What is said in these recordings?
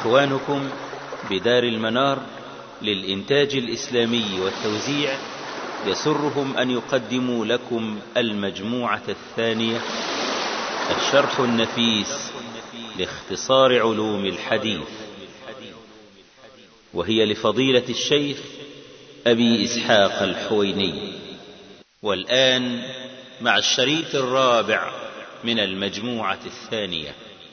إخوانكم بدار المنار للإنتاج الإسلامي والتوزيع يسرهم أن يقدموا لكم المجموعة الثانية الشرح النفيس لاختصار علوم الحديث وهي لفضيلة الشيخ أبي إسحاق الحويني والآن مع الشريط الرابع من المجموعة الثانية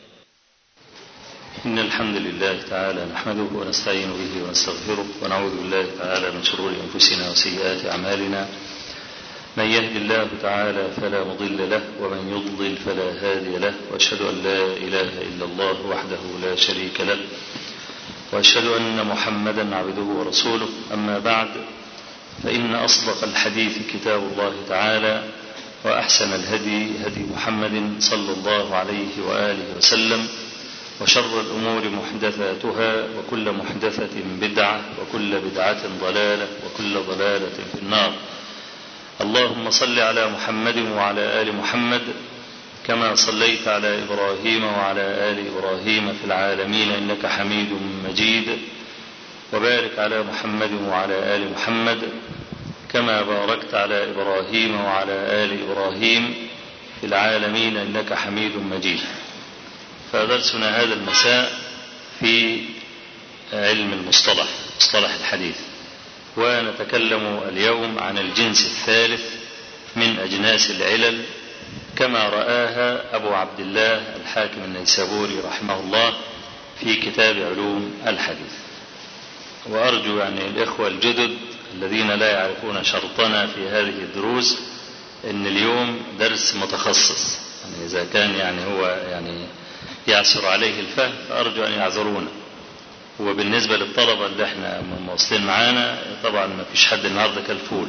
إن الحمد لله تعالى نحمده ونستعين به ونستغفره ونعوذ بالله تعالى من شرور أنفسنا وسيئات أعمالنا من يهد الله تعالى فلا مضل له ومن يضلل فلا هادي له وأشهد أن لا إله إلا الله وحده لا شريك له وأشهد أن محمدا عبده ورسوله أما بعد فإن أصدق الحديث كتاب الله تعالى وأحسن الهدي هدي محمد صلى الله عليه وآله وسلم وشر الأمور محدثاتها وكل محدثة بدعة وكل بدعة ضلالة وكل ضلالة في النار اللهم صل على محمد وعلى آل محمد كما صليت على إبراهيم وعلى آل إبراهيم في العالمين إنك حميد مجيد وبارك على محمد وعلى آل محمد كما باركت على إبراهيم وعلى آل إبراهيم في العالمين إنك حميد مجيد فدرسنا هذا المساء في علم المصطلح مصطلح الحديث ونتكلم اليوم عن الجنس الثالث من أجناس العلل كما رآها أبو عبد الله الحاكم النيسابوري رحمه الله في كتاب علوم الحديث وأرجو يعني الإخوة الجدد الذين لا يعرفون شرطنا في هذه الدروس أن اليوم درس متخصص يعني إذا كان يعني هو يعني يعسر عليه الفهم فأرجو أن يعذرونا وبالنسبة للطلبة اللي احنا مواصلين معانا طبعا ما فيش حد النهارده كل فول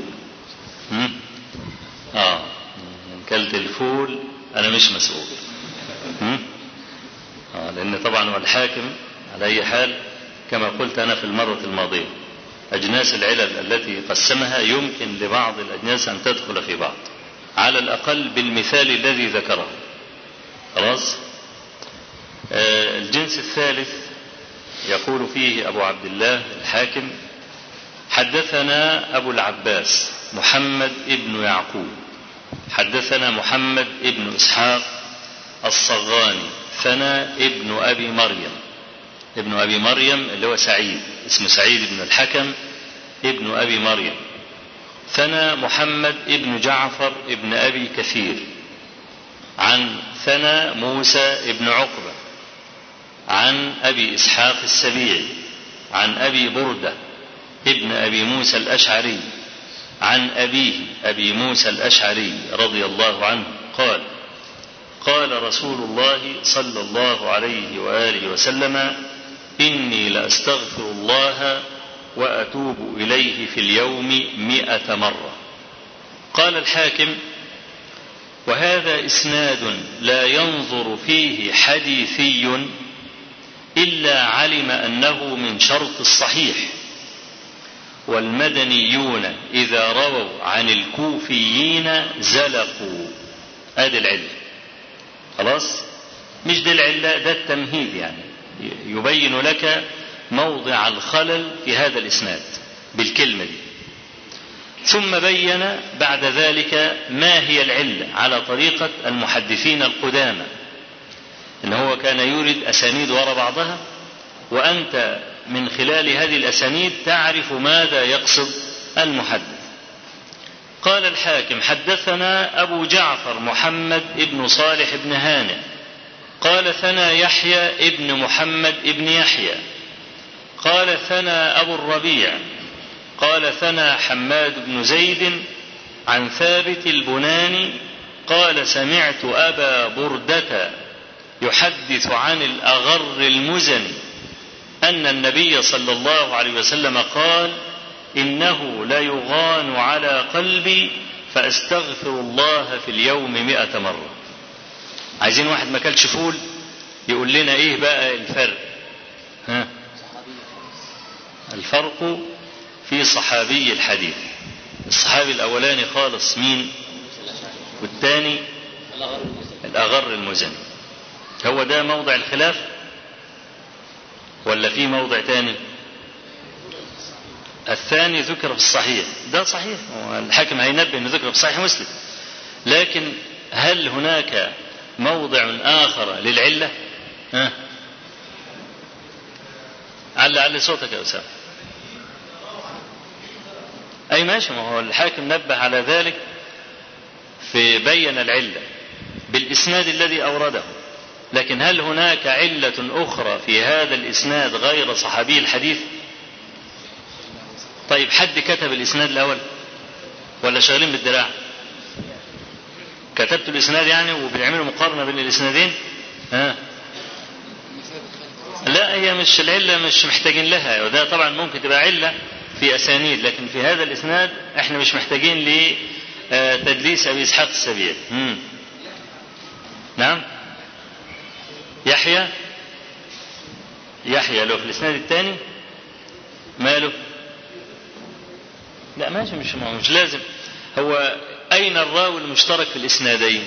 اه كلت الفول انا مش مسؤول اه لان طبعا هو الحاكم على اي حال كما قلت انا في المرة الماضية اجناس العلل التي قسمها يمكن لبعض الاجناس ان تدخل في بعض على الاقل بالمثال الذي ذكره خلاص آه الجنس الثالث يقول فيه أبو عبد الله الحاكم حدثنا أبو العباس محمد ابن يعقوب حدثنا محمد ابن إسحاق الصغاني ثنا ابن أبي مريم ابن أبي مريم اللي هو سعيد اسمه سعيد بن الحكم ابن أبي مريم ثنا محمد ابن جعفر ابن أبي كثير عن ثنا موسى ابن عقبة عن أبي إسحاق السبيعي عن أبي بردة ابن أبي موسى الأشعري عن أبيه أبي موسى الأشعري رضي الله عنه قال قال رسول الله صلى الله عليه وآله وسلم إني لأستغفر الله وأتوب إليه في اليوم مئة مرة قال الحاكم وهذا إسناد لا ينظر فيه حديثي إلا علم أنه من شرط الصحيح والمدنيون إذا رووا عن الكوفيين زلقوا هذه العلة خلاص مش دي العلة ده التمهيد يعني يبين لك موضع الخلل في هذا الإسناد بالكلمة دي ثم بين بعد ذلك ما هي العلة على طريقة المحدثين القدامى ان هو كان يورد اسانيد وراء بعضها وانت من خلال هذه الاسانيد تعرف ماذا يقصد المحدث قال الحاكم حدثنا ابو جعفر محمد ابن صالح بن هانئ قال ثنا يحيى ابن محمد ابن يحيى قال ثنا ابو الربيع قال ثنا حماد بن زيد عن ثابت البناني قال سمعت ابا برده يحدث عن الأغر المزني أن النبي صلى الله عليه وسلم قال إنه ليغان على قلبي فأستغفر الله في اليوم مئة مرة عايزين واحد ما كلش فول يقول لنا إيه بقى الفرق ها الفرق في صحابي الحديث الصحابي الأولاني خالص مين والثاني الأغر المزني هو ده موضع الخلاف ولا في موضع تاني الثاني ذكر في الصحيح ده صحيح الحاكم هينبه انه ذكر في صحيح مسلم لكن هل هناك موضع اخر للعله ها علي علي صوتك يا اسامه اي ماشي ما هو الحاكم نبه على ذلك في بين العله بالاسناد الذي اورده لكن هل هناك عله اخرى في هذا الاسناد غير صحابي الحديث طيب حد كتب الاسناد الاول ولا شغالين بالدراع كتبت الاسناد يعني وبيعملوا مقارنه بين الاسنادين ها لا هي مش العله مش محتاجين لها وده طبعا ممكن تبقى عله في اسانيد لكن في هذا الاسناد احنا مش محتاجين لتدليس ابي اسحاق السبيعي نعم يحيى يحيى له في الاسناد الثاني ماله لا ماشي مش مش لازم هو أين الراوي المشترك في الإسنادين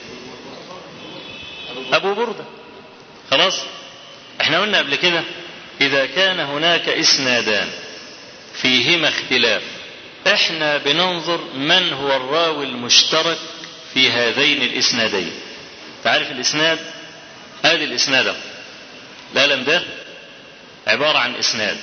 أبو بردة خلاص احنا قلنا قبل كده إذا كان هناك إسنادان فيهما اختلاف احنا بننظر من هو الراوي المشترك في هذين الإسنادين تعرف الإسناد هذه الإسناد القلم ده عبارة عن إسناد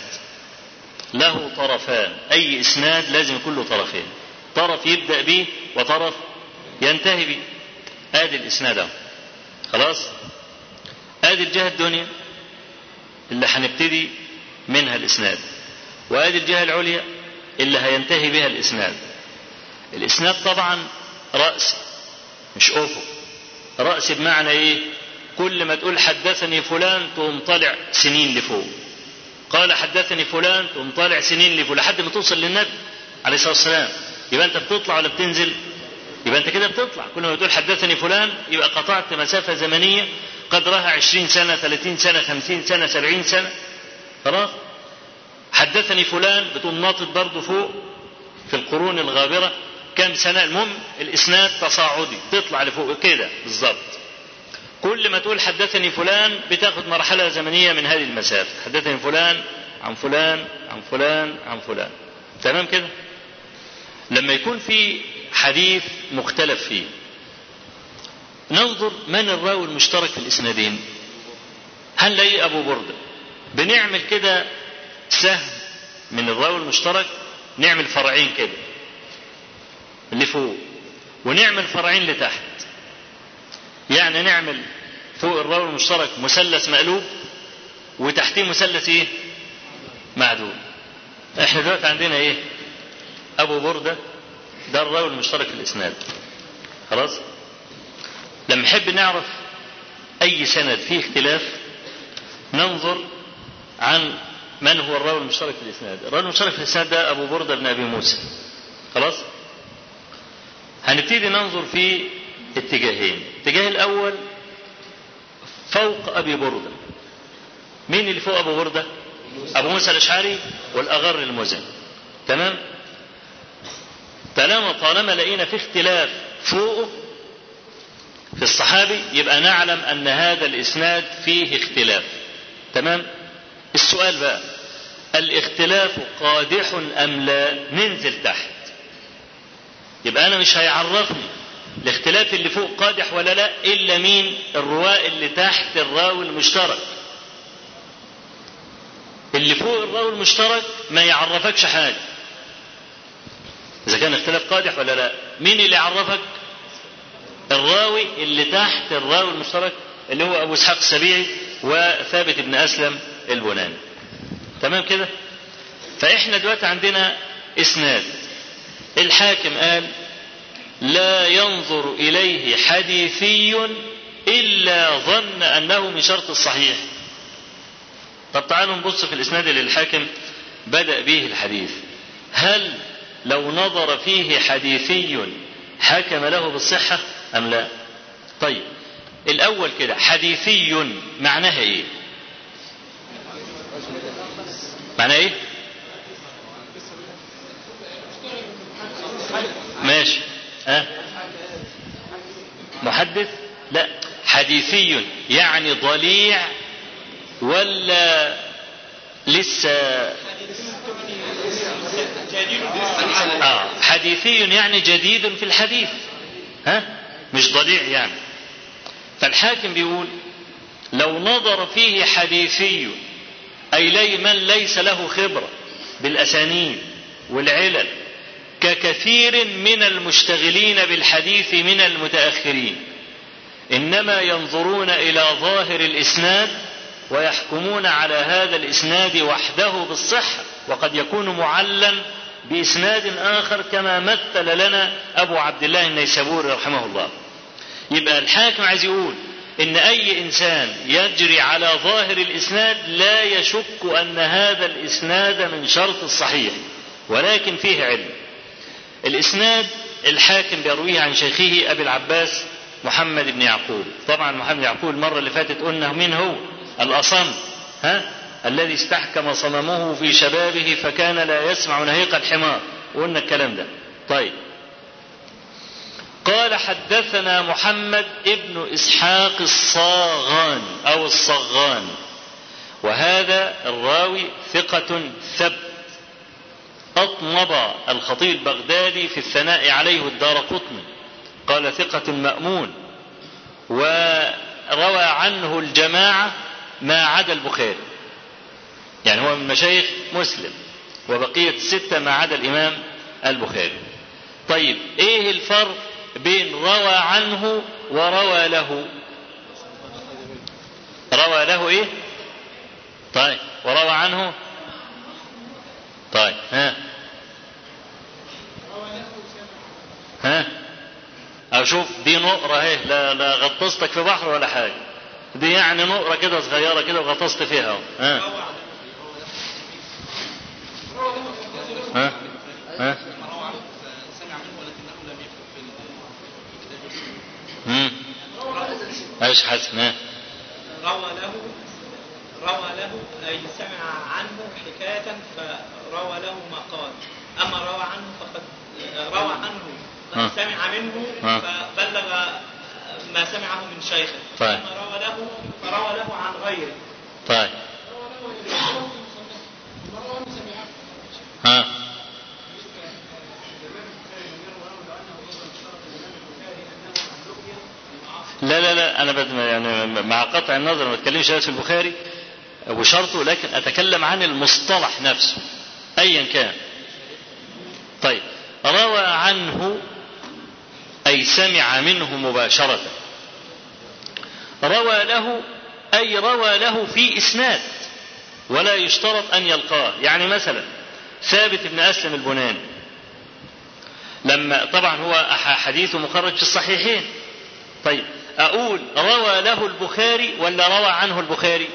له طرفان أي إسناد لازم يكون له طرفين طرف يبدأ به وطرف ينتهي به ادي الاسناد اهو خلاص ادي الجهه الدنيا اللي هنبتدي منها الاسناد وادي الجهه العليا اللي هينتهي بها الاسناد الاسناد طبعا راس مش افق راس بمعنى ايه كل ما تقول حدثني فلان تقوم طالع سنين لفوق قال حدثني فلان تقوم طالع سنين لفوق لحد ما توصل للنبي عليه الصلاه والسلام يبقى انت بتطلع ولا بتنزل يبقى انت كده بتطلع كل ما بتقول حدثني فلان يبقى قطعت مسافة زمنية قدرها عشرين سنة ثلاثين سنة خمسين سنة سبعين سنة خلاص حدثني فلان بتقوم ناطط برضه فوق في القرون الغابرة كم سنة المهم الإسناد تصاعدي تطلع لفوق كده بالظبط كل ما تقول حدثني فلان بتاخد مرحلة زمنية من هذه المسافة حدثني فلان عن فلان عن فلان عن فلان تمام كده لما يكون في حديث مختلف فيه ننظر من الراوي المشترك في الاسنادين هنلاقي ابو برده بنعمل كده سهم من الراوي المشترك نعمل فرعين كده اللي فوق ونعمل فرعين لتحت يعني نعمل فوق الراوي المشترك مثلث مقلوب وتحتيه مثلث ايه معدول احنا دلوقتي عندنا ايه ابو برده ده الراوي المشترك في الاسناد خلاص لما نحب نعرف اي سند فيه اختلاف ننظر عن من هو الراوي المشترك في الاسناد الراوي المشترك في الاسناد ده ابو برده بن ابي موسى خلاص هنبتدي ننظر في اتجاهين الاتجاه الاول فوق ابي برده مين اللي فوق ابو برده ابو موسى الاشعري والاغر المزني تمام طالما طالما لقينا في اختلاف فوقه في الصحابي يبقى نعلم ان هذا الاسناد فيه اختلاف تمام السؤال بقى الاختلاف قادح ام لا ننزل تحت يبقى انا مش هيعرفني الاختلاف اللي فوق قادح ولا لا الا مين الرواء اللي تحت الراوي المشترك اللي فوق الراوي المشترك ما يعرفكش حاجه اذا كان اختلاف قادح ولا لا مين اللي يعرفك الراوي اللي تحت الراوي المشترك اللي هو ابو اسحاق السبيعي وثابت بن اسلم البناني تمام كده فاحنا دلوقتي عندنا اسناد الحاكم قال لا ينظر اليه حديثي الا ظن انه من شرط الصحيح طب تعالوا نبص في الاسناد اللي الحاكم بدا به الحديث هل لو نظر فيه حديثي حكم له بالصحة أم لا طيب الأول كده حديثي معناها إيه معناها إيه ماشي ها أه؟ محدث لا حديثي يعني ضليع ولا لسه آه حديثي يعني جديد في الحديث ها مش ضليع يعني فالحاكم بيقول لو نظر فيه حديثي أي لي من ليس له خبرة بالأسانيد والعلل ككثير من المشتغلين بالحديث من المتأخرين إنما ينظرون إلى ظاهر الإسناد ويحكمون على هذا الإسناد وحده بالصحة وقد يكون معلا بإسناد آخر كما مثل لنا أبو عبد الله النيسابوري رحمه الله يبقى الحاكم عايز يقول إن أي إنسان يجري على ظاهر الإسناد لا يشك أن هذا الإسناد من شرط الصحيح ولكن فيه علم الإسناد الحاكم بيرويه عن شيخه أبي العباس محمد بن يعقوب طبعا محمد بن يعقوب المرة اللي فاتت قلنا مين هو الأصم ها الذي استحكم صممه في شبابه فكان لا يسمع نهيق الحمار قلنا الكلام ده طيب قال حدثنا محمد ابن إسحاق الصاغاني أو الصغاني وهذا الراوي ثقة ثبت أطنب الخطيب البغدادي في الثناء عليه الدار قطني قال ثقة مأمون وروى عنه الجماعة ما عدا البخاري يعني هو من مشايخ مسلم وبقية الستة ما عدا الإمام البخاري طيب إيه الفرق بين روى عنه وروى له روى له إيه طيب وروى عنه طيب ها ها اشوف دي نقرة اهي لا لا غطستك في بحر ولا حاجة دي يعني نقرة كده صغيرة كده وغطست فيها اهو ها ها ها مم. ايش حسن ها روى له روى له أي سمع عنه حكاية فروى له ما قال أما روى عنه فقد روى عنه ها. من سمع منه ها. فبلغ ما سمعه من شيخه طيب. أما روى له فروى له عن غيره طيب ها لا لا لا انا بد يعني مع قطع النظر ما بتكلمش في البخاري وشرطه لكن اتكلم عن المصطلح نفسه ايا كان طيب روى عنه اي سمع منه مباشره روى له اي روى له في اسناد ولا يشترط ان يلقاه يعني مثلا ثابت بن اسلم البناني لما طبعا هو حديثه مخرج في الصحيحين طيب اقول روى له البخاري ولا روى عنه البخاري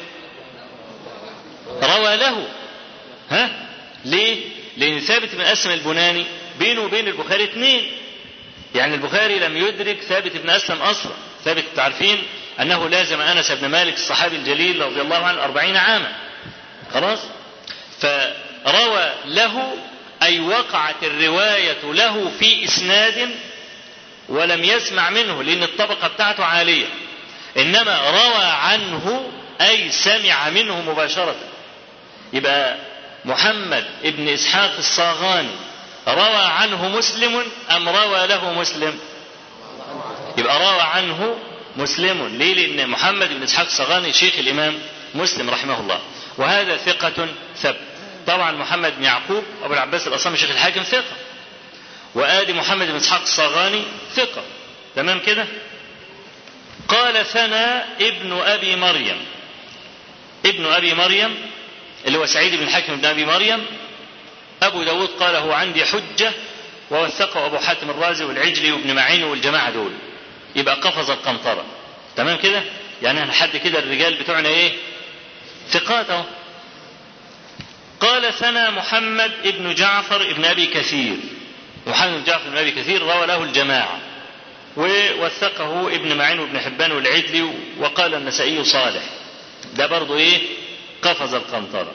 روى له ها ليه لان ثابت بن اسلم البناني بينه وبين البخاري اثنين يعني البخاري لم يدرك ثابت بن اسلم اصلا ثابت تعرفين انه لازم انس بن مالك الصحابي الجليل رضي الله عنه أربعين عاما خلاص فروى له اي وقعت الروايه له في اسناد ولم يسمع منه لان الطبقه بتاعته عاليه انما روى عنه اي سمع منه مباشره يبقى محمد ابن اسحاق الصاغاني روى عنه مسلم ام روى له مسلم يبقى روى عنه مسلم ليه لان محمد بن اسحاق الصاغاني شيخ الامام مسلم رحمه الله وهذا ثقة ثبت طبعا محمد بن يعقوب ابو العباس الاصم شيخ الحاكم ثقة وادي محمد بن اسحاق الصاغاني ثقة تمام كده قال ثنى ابن ابي مريم ابن ابي مريم اللي هو سعيد بن الحاكم بن ابي مريم ابو داود قال هو عندي حجة ووثقه ابو حاتم الرازي والعجلي وابن معين والجماعة دول يبقى قفز القنطرة تمام كده يعني احنا لحد كده الرجال بتوعنا ايه ثقات اهو قال ثنى محمد ابن جعفر ابن ابي كثير محمد بن جعفر بن ابي كثير روى له الجماعه ووثقه ابن معين وابن حبان والعدلي وقال النسائي صالح ده برضه ايه قفز القنطره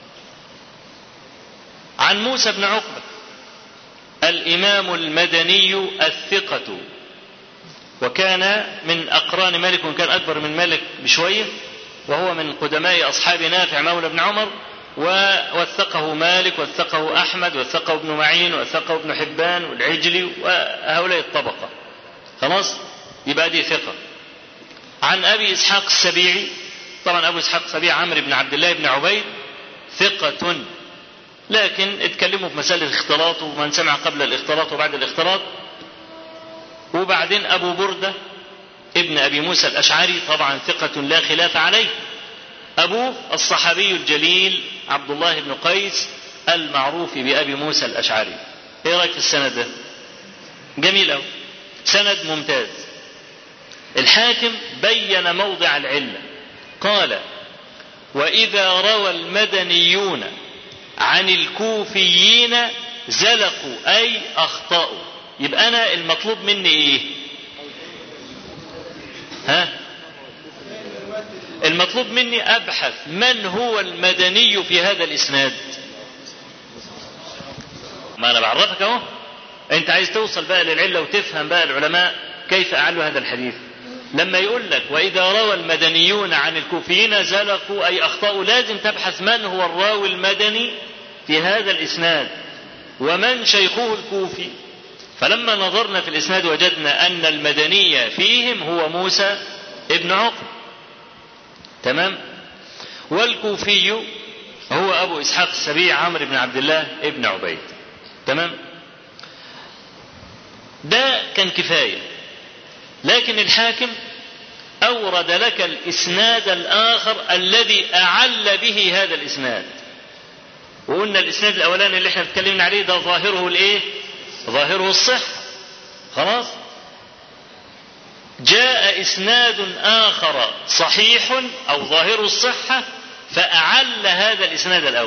عن موسى بن عقبه الامام المدني الثقه وكان من اقران مالك وكان اكبر من مالك بشويه وهو من قدماء اصحاب نافع مولى بن عمر ووثقه مالك وثقه أحمد وثقه ابن معين وثقه ابن حبان والعجلي وهؤلاء الطبقة خلاص يبقى دي ثقة عن أبي إسحاق السبيعي طبعا أبو إسحاق السبيعي عمرو بن عبد الله بن عبيد ثقة لكن اتكلموا في مسألة الاختلاط ومن سمع قبل الاختلاط وبعد الاختلاط وبعدين أبو بردة ابن أبي موسى الأشعري طبعا ثقة لا خلاف عليه أبوه الصحابي الجليل عبد الله بن قيس المعروف بأبي موسى الأشعري إيه رأيك في السند ده جميل أوي سند ممتاز الحاكم بين موضع العلة قال وإذا روى المدنيون عن الكوفيين زلقوا أي أخطأوا يبقى أنا المطلوب مني إيه ها المطلوب مني أبحث من هو المدني في هذا الإسناد ما أنا بعرفك أهو أنت عايز توصل بقى للعلة وتفهم بقى العلماء كيف أعلوا هذا الحديث لما يقول لك وإذا روى المدنيون عن الكوفيين زلقوا أي أخطأوا لازم تبحث من هو الراوي المدني في هذا الإسناد ومن شيخه الكوفي فلما نظرنا في الإسناد وجدنا أن المدني فيهم هو موسى ابن عقب تمام والكوفي هو أبو إسحاق السبيع عمرو بن عبد الله ابن عبيد تمام ده كان كفاية لكن الحاكم أورد لك الإسناد الآخر الذي أعل به هذا الإسناد وقلنا الإسناد الأولاني اللي احنا اتكلمنا عليه ده ظاهره الإيه؟ ظاهره الصحة خلاص جاء إسناد آخر صحيح أو ظاهر الصحة فأعل هذا الإسناد الأول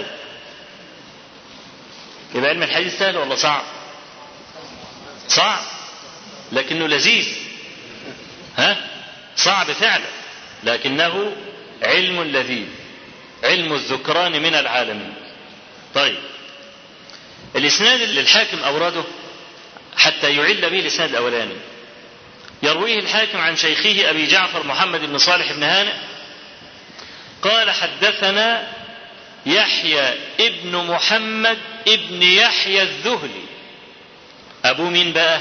يبقى علم الحديث سهل ولا صعب؟ صعب لكنه لذيذ ها صعب فعلا لكنه علم لذيذ علم الذكران من العالمين طيب الاسناد اللي الحاكم اورده حتى يعل به الاسناد الاولاني يرويه الحاكم عن شيخه ابي جعفر محمد بن صالح بن هانئ قال حدثنا يحيى ابن محمد ابن يحيى الذهلي ابو مين بقى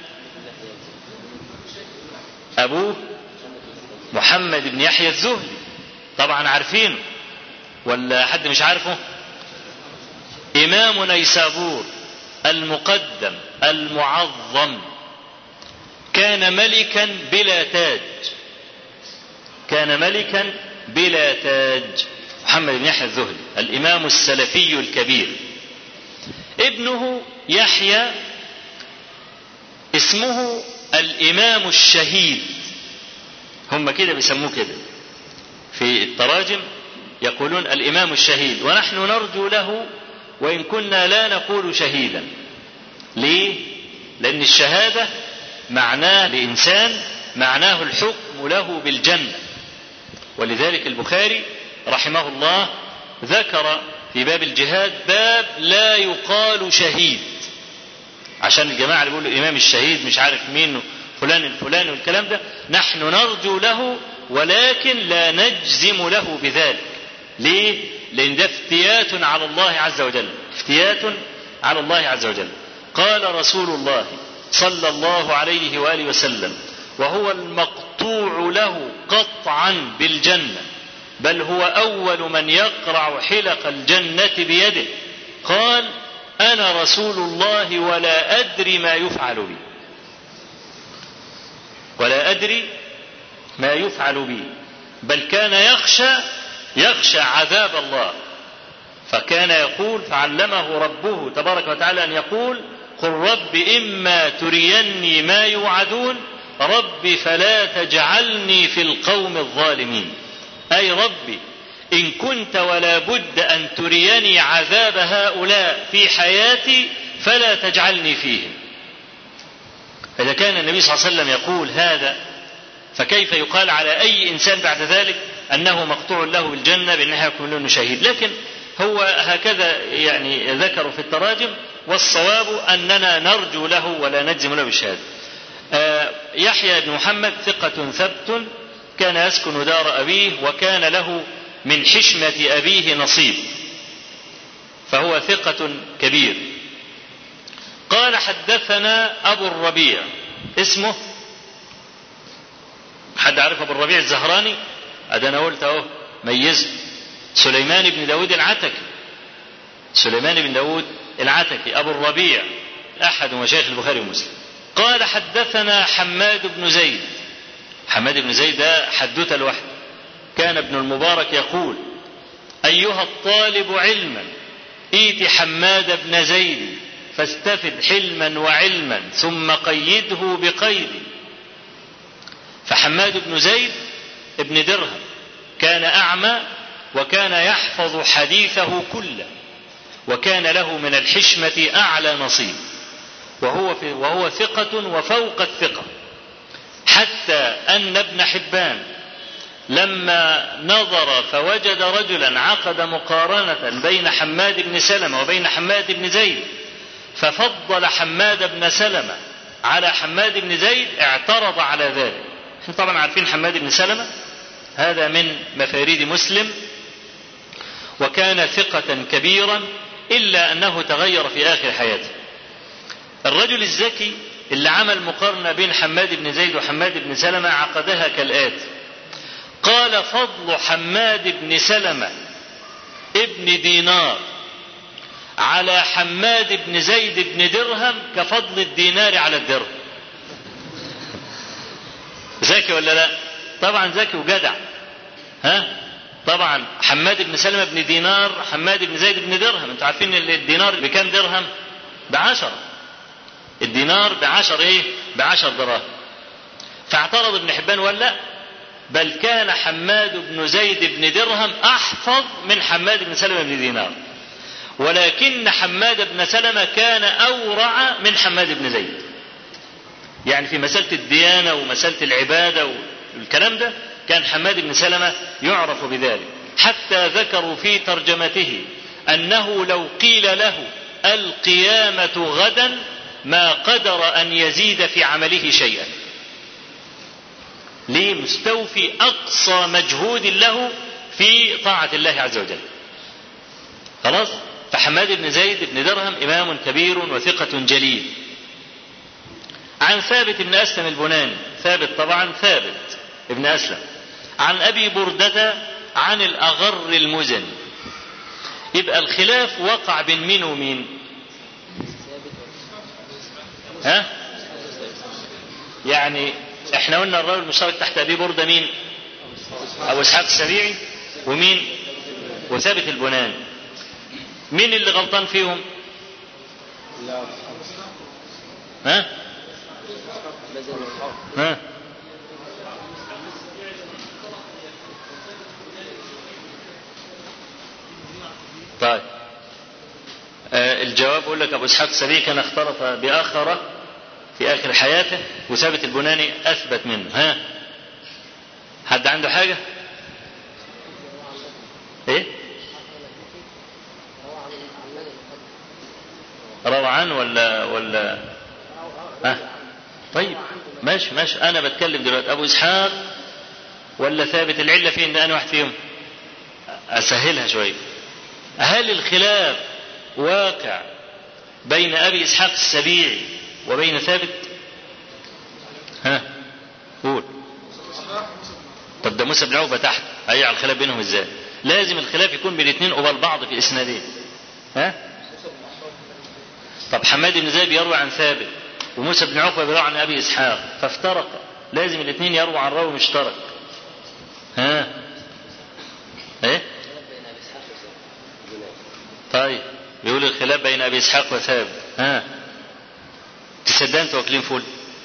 ابوه محمد بن يحيى الذهلي طبعا عارفينه ولا حد مش عارفه امام نيسابور المقدم المعظم كان ملكا بلا تاج كان ملكا بلا تاج محمد بن يحيى الذهلي الامام السلفي الكبير ابنه يحيى اسمه الامام الشهيد هم كده بيسموه كده في التراجم يقولون الامام الشهيد ونحن نرجو له وان كنا لا نقول شهيدا ليه لان الشهاده معناه لانسان معناه الحكم له بالجنه ولذلك البخاري رحمه الله ذكر في باب الجهاد باب لا يقال شهيد عشان الجماعه اللي بيقولوا الامام الشهيد مش عارف مين فلان الفلاني والكلام ده نحن نرجو له ولكن لا نجزم له بذلك ليه لان ده افتيات على الله عز وجل افتيات على الله عز وجل قال رسول الله صلى الله عليه واله وسلم وهو المقطوع له قطعا بالجنه بل هو اول من يقرع حلق الجنه بيده قال انا رسول الله ولا ادري ما يفعل بي ولا ادري ما يفعل بي بل كان يخشى يخشى عذاب الله فكان يقول فعلمه ربه تبارك وتعالى ان يقول قل رب اما تريني ما يوعدون رب فلا تجعلني في القوم الظالمين اي ربي ان كنت ولا بد ان تريني عذاب هؤلاء في حياتي فلا تجعلني فيهم فاذا كان النبي صلى الله عليه وسلم يقول هذا فكيف يقال على اي انسان بعد ذلك انه مقطوع له بالجنه بانه يكون له شهيد لكن هو هكذا يعني ذكروا في التراجم والصواب اننا نرجو له ولا نجزم له بالشهاده آه يحيى بن محمد ثقة ثبت كان يسكن دار أبيه وكان له من حشمة أبيه نصيب فهو ثقة كبير قال حدثنا أبو الربيع اسمه حد عارف أبو الربيع الزهراني أده أنا قلت أهو ميزه سليمان بن داود العتكي سليمان بن داود العتكي أبو الربيع أحد مشايخ البخاري ومسلم قال حدثنا حماد بن زيد حماد بن زيد ده حدوته لوحده كان ابن المبارك يقول أيها الطالب علما ائت حماد بن زيد فاستفد حلما وعلما ثم قيده بقيد فحماد بن زيد ابن درهم كان أعمى وكان يحفظ حديثه كله وكان له من الحشمة أعلى نصيب وهو في وهو ثقة وفوق الثقة حتى أن ابن حبان لما نظر فوجد رجلا عقد مقارنة بين حماد بن سلمة وبين حماد بن زيد ففضل حماد بن سلمة على حماد بن زيد اعترض على ذلك احنا طبعا عارفين حماد بن سلمة هذا من مفاريد مسلم وكان ثقة كبيرا إلا أنه تغير في آخر حياته الرجل الذكي اللي عمل مقارنة بين حماد بن زيد وحماد بن سلمة عقدها كالآتي قال فضل حماد بن سلمة ابن دينار على حماد بن زيد بن درهم كفضل الدينار على الدرهم ذكي ولا لا طبعا ذكي وجدع ها طبعا حماد بن سلمة بن دينار حماد بن زيد بن درهم انتوا عارفين ان الدينار بكام درهم بعشرة الدينار بعشر ايه بعشر دراهم فاعترض ابن حبان ولا بل كان حماد بن زيد بن درهم احفظ من حماد بن سلمة بن دينار ولكن حماد بن سلمة كان اورع من حماد بن زيد يعني في مسألة الديانة ومسألة العبادة والكلام ده كان حماد بن سلمة يعرف بذلك حتى ذكروا في ترجمته أنه لو قيل له القيامة غدا ما قدر أن يزيد في عمله شيئا ليه مستوفي أقصى مجهود له في طاعة الله عز وجل خلاص فحماد بن زيد بن درهم إمام كبير وثقة جليل عن ثابت بن أسلم البناني ثابت طبعا ثابت ابن أسلم عن أبي بردة عن الأغر المزني يبقى الخلاف وقع بين مين ومين ها يعني احنا قلنا الراوي المشترك تحت ابي برده مين ابو اسحاق السبيعي ومين وثابت البناني مين اللي غلطان فيهم ها ها طيب آه الجواب يقول لك ابو اسحاق السبيعي كان اختلط باخره في اخر حياته وثابت البناني اثبت منه ها حد عنده حاجه ايه روى عنه ولا ولا ها طيب ماشي ماشي انا بتكلم دلوقتي ابو اسحاق ولا ثابت العله فين ده انا واحد فيهم اسهلها شويه هل الخلاف واقع بين ابي اسحاق السبيعي وبين ثابت ها قول طب ده موسى بن عقبه تحت هي على الخلاف بينهم ازاي لازم الخلاف يكون بين الاثنين قبال بعض في اسنادين ها طب حماد بن زيد يروي عن ثابت وموسى بن عقبه بيروي عن ابي اسحاق فافترق لازم الاثنين يرووا عن راوي مشترك ها ايه طيب بيقول الخلاف بين ابي اسحاق وثابت ها تصدق انتوا واكلين فول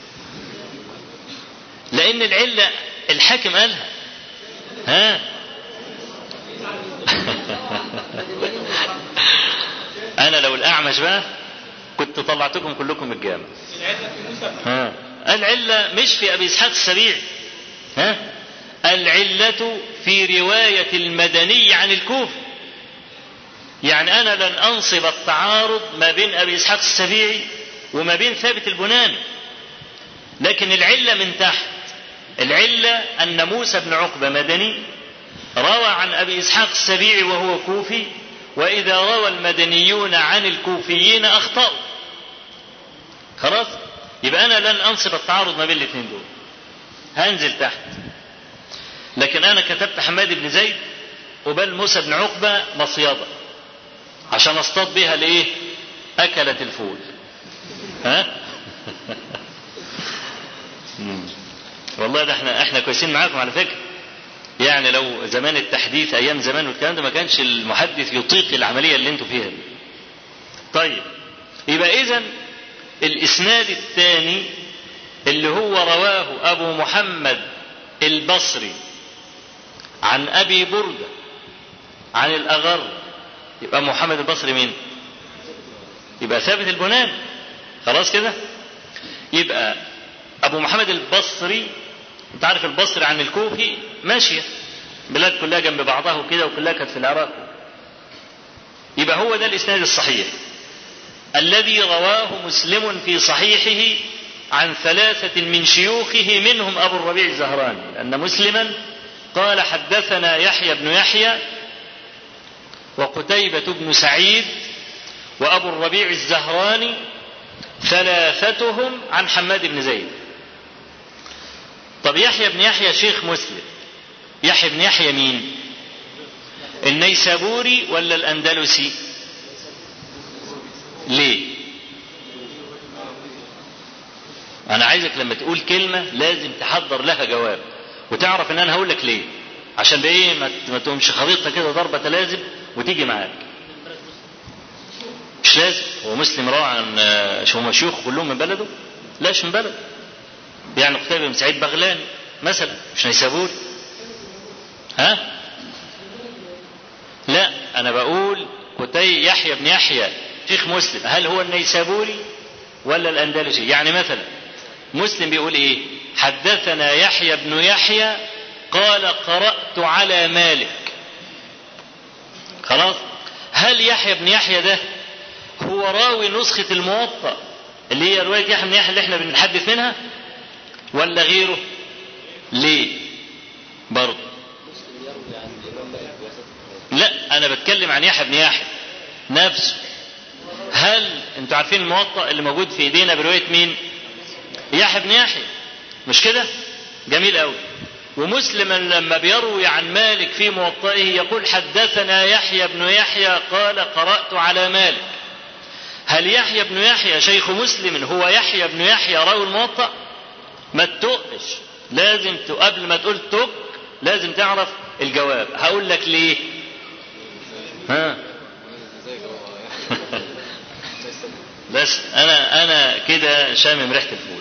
لان العله الحاكم قالها ها انا لو الاعمش بقى كنت طلعتكم كلكم الجامع ها العله مش في ابي اسحاق السبيعي ها العله في روايه المدني عن الكوفي يعني انا لن انصب التعارض ما بين ابي اسحاق السبيعي وما بين ثابت البناني لكن العله من تحت العله ان موسى بن عقبه مدني روى عن ابي اسحاق السبيعي وهو كوفي وإذا روى المدنيون عن الكوفيين أخطأوا خلاص يبقى أنا لن أنصب التعارض ما بين الاثنين دول هنزل تحت لكن أنا كتبت حماد بن زيد وبل موسى بن عقبة مصيدة عشان اصطاد بيها لإيه أكلت الفول ها والله ده احنا احنا كويسين معاكم على فكره يعني لو زمان التحديث ايام زمان والكلام ده ما كانش المحدث يطيق العمليه اللي انتوا فيها دي. طيب يبقى اذا الاسناد الثاني اللي هو رواه ابو محمد البصري عن ابي برده عن الاغر يبقى محمد البصري مين؟ يبقى ثابت البناني خلاص كده؟ يبقى ابو محمد البصري انت عارف البصري عن الكوفي ماشيه بلاد كلها جنب بعضها وكده وكلها كانت في العراق يبقى هو ده الاسناد الصحيح الذي رواه مسلم في صحيحه عن ثلاثة من شيوخه منهم أبو الربيع الزهراني أن مسلما قال حدثنا يحيى بن يحيى وقتيبة بن سعيد وأبو الربيع الزهراني ثلاثتهم عن حماد بن زيد طب يحيى بن يحيى شيخ مسلم يحيى بن يحيى مين النيسابوري ولا الأندلسي ليه أنا عايزك لما تقول كلمة لازم تحضر لها جواب وتعرف إن أنا هقول لك ليه عشان بإيه ما تقومش خريطة كده ضربة لازم وتيجي معاك مش لازم هو مسلم روى عن شو هم شيوخ كلهم من بلده لا مش من بلده يعني قتيبة بن سعيد بغلاني مثلا مش نيسابوري ها لا انا بقول قتي يحيى بن يحيى شيخ مسلم هل هو النيسابوري ولا الاندلسي يعني مثلا مسلم بيقول ايه حدثنا يحيى بن يحيى قال قرأت على مالك خلاص هل يحيى بن يحيى ده هو راوي نسخة الموطأ اللي هي رواية يحيى بن يحيى اللي احنا بنحدث منها ولا غيره ليه برضه لا انا بتكلم عن يحيى بن يحيى نفسه هل انتوا عارفين الموطأ اللي موجود في ايدينا برواية مين يحيى بن يحيى مش كده جميل قوي ومسلم لما بيروي عن مالك في موطئه يقول حدثنا يحيى بن يحيى قال قرأت على مالك هل يحيى بن يحيى شيخ مسلم هو يحيى بن يحيى راوي الموطأ ما تتقش لازم قبل ما تقول تك لازم تعرف الجواب هقول لك ليه ها بس انا انا كده شامم ريحه الفول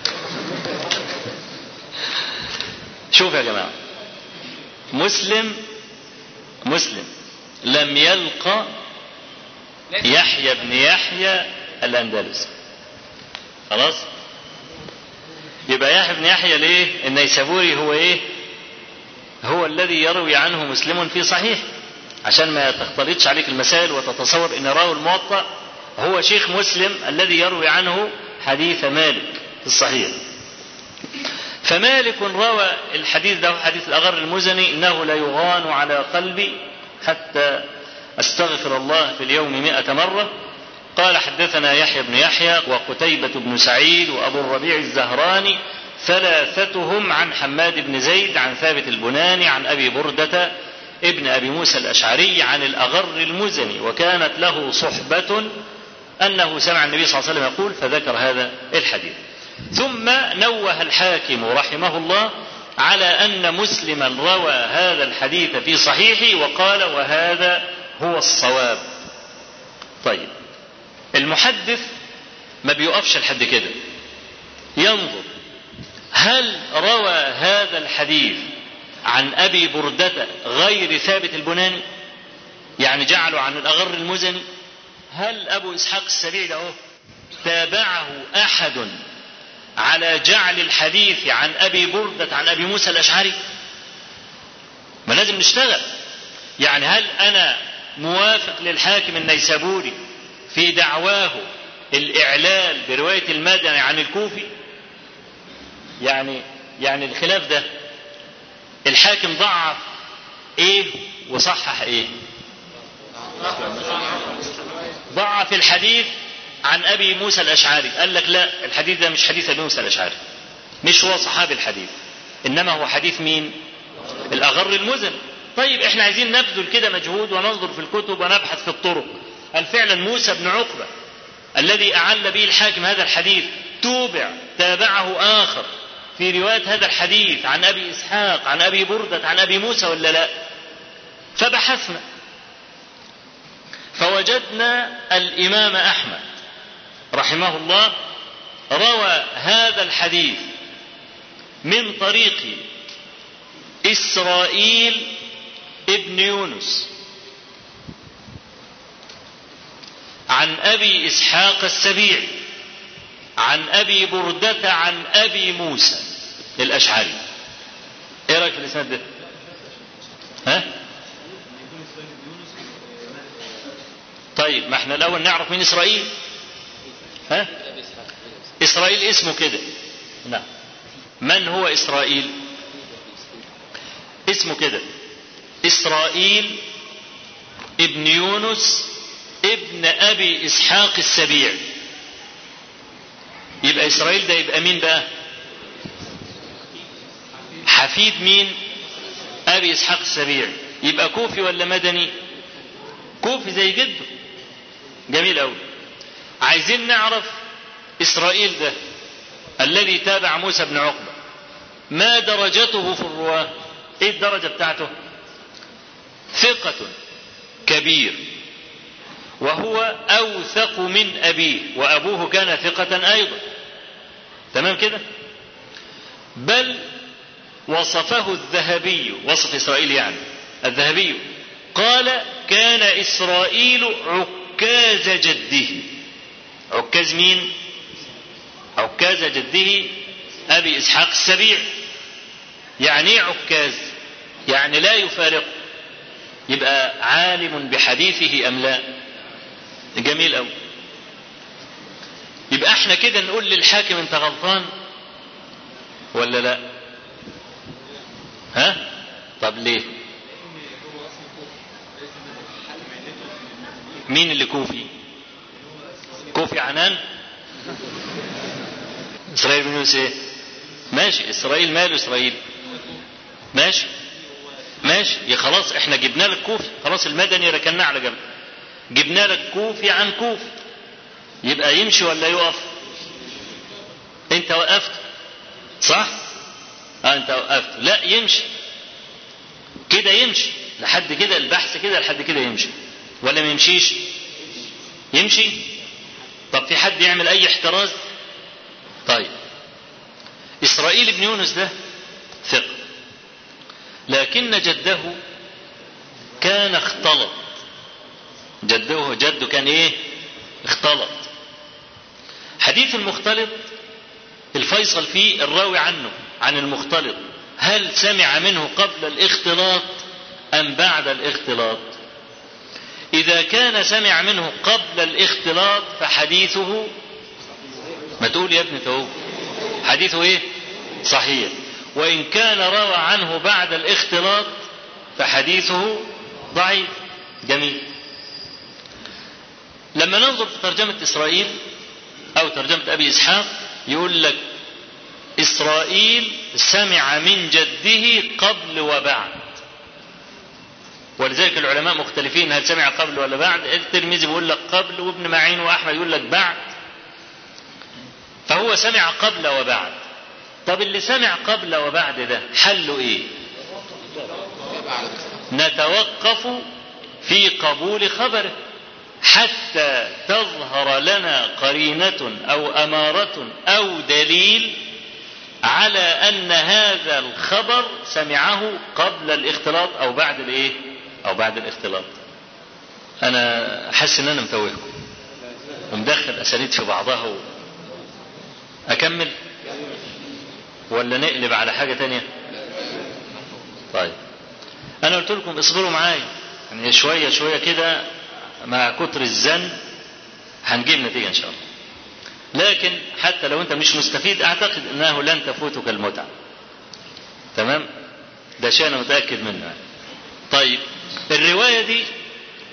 شوف يا جماعه مسلم مسلم لم يلقى يحيى بن يحيى الاندلسي خلاص يبقى يحيى بن يحيى ليه النيسابوري هو ايه هو الذي يروي عنه مسلم في صحيح عشان ما تختلطش عليك المسائل وتتصور ان راوي الموطأ هو شيخ مسلم الذي يروي عنه حديث مالك في الصحيح فمالك روى الحديث ده حديث الأغر المزني إنه لا يغان على قلبي حتى أستغفر الله في اليوم مئة مرة قال حدثنا يحيى بن يحيى وقتيبة بن سعيد وأبو الربيع الزهراني ثلاثتهم عن حماد بن زيد عن ثابت البناني عن أبي بردة ابن أبي موسى الأشعري عن الأغر المزني وكانت له صحبة أنه سمع النبي صلى الله عليه وسلم يقول فذكر هذا الحديث ثم نوه الحاكم رحمه الله على أن مسلما روى هذا الحديث في صحيحه وقال وهذا هو الصواب طيب المحدث ما بيقفش لحد كده ينظر هل روى هذا الحديث عن ابي برده غير ثابت البناني يعني جعله عن الاغر المزني هل ابو اسحاق السبيعي ده تابعه احد على جعل الحديث عن ابي برده عن ابي موسى الاشعري ما لازم نشتغل يعني هل انا موافق للحاكم النيسابوري في دعواه الاعلال بروايه المدني عن الكوفي يعني يعني الخلاف ده الحاكم ضعف ايه وصحح ايه ضعف الحديث عن ابي موسى الاشعري قال لك لا الحديث ده مش حديث ابي موسى الاشعري مش هو صحابي الحديث انما هو حديث مين الاغر المزن طيب احنا عايزين نبذل كده مجهود وننظر في الكتب ونبحث في الطرق هل فعلا موسى بن عقبه الذي اعل به الحاكم هذا الحديث توبع تابعه اخر في روايه هذا الحديث عن ابي اسحاق عن ابي برده عن ابي موسى ولا لا فبحثنا فوجدنا الامام احمد رحمه الله روى هذا الحديث من طريق اسرائيل ابن يونس عن ابي اسحاق السبيعي عن ابي برده عن ابي موسى الاشعري ايه رايك في الاسناد ده ها طيب ما احنا الاول نعرف مين اسرائيل ها اسرائيل اسمه كده نعم من هو اسرائيل اسمه كده اسرائيل ابن يونس ابن ابي اسحاق السبيعي يبقى اسرائيل ده يبقى مين بقى حفيد مين ابي اسحاق السبيعي يبقى كوفي ولا مدني كوفي زي جده جميل قوي عايزين نعرف اسرائيل ده الذي تابع موسى بن عقبه ما درجته في الرواه ايه الدرجه بتاعته ثقه كبير وهو اوثق من ابيه وابوه كان ثقه ايضا تمام كده بل وصفه الذهبي وصف اسرائيل يعني الذهبي قال كان اسرائيل عكاز جده عكاز مين عكاز جده ابي اسحاق السبيع يعني ايه عكاز يعني لا يفارق يبقى عالم بحديثه ام لا جميل قوي يبقى احنا كده نقول للحاكم انت غلطان ولا لا ها طب ليه مين اللي كوفي كوفي عنان اسرائيل بن يونس ايه ماشي اسرائيل ماله اسرائيل ماشي ماشي يا خلاص احنا جبنا لك كوفي خلاص المدني ركناه على جنب جبنا لك كوفي عن كوفي يبقى يمشي ولا يقف انت وقفت صح اه انت وقفت لا يمشي كده يمشي لحد كده البحث كده لحد كده يمشي ولا ما يمشيش يمشي طب في حد يعمل اي احتراز طيب اسرائيل بن يونس ده ثقه لكن جده كان اختلط جده جده كان ايه اختلط حديث المختلط الفيصل فيه الراوي عنه عن المختلط هل سمع منه قبل الاختلاط ام بعد الاختلاط اذا كان سمع منه قبل الاختلاط فحديثه ما تقول يا ابني تو حديثه ايه صحيح وان كان روى عنه بعد الاختلاط فحديثه ضعيف جميل لما ننظر في ترجمة إسرائيل أو ترجمة أبي إسحاق يقول لك إسرائيل سمع من جده قبل وبعد ولذلك العلماء مختلفين هل سمع قبل ولا بعد الترمذي بيقول لك قبل وابن معين وأحمد يقول لك بعد فهو سمع قبل وبعد طب اللي سمع قبل وبعد ده حله ايه نتوقف في قبول خبره حتى تظهر لنا قرينة أو أمارة أو دليل على أن هذا الخبر سمعه قبل الاختلاط أو بعد الإيه؟ أو بعد الاختلاط. أنا حاسس إن أنا متوهكم ومدخل أسانيد في بعضها و... أكمل؟ ولا نقلب على حاجة تانية؟ طيب. أنا قلت لكم اصبروا معايا يعني شوية شوية كده مع كتر الزن هنجيب نتيجة إن شاء الله لكن حتى لو أنت مش مستفيد أعتقد أنه لن تفوتك المتعة تمام ده شيء أنا متأكد منه طيب الرواية دي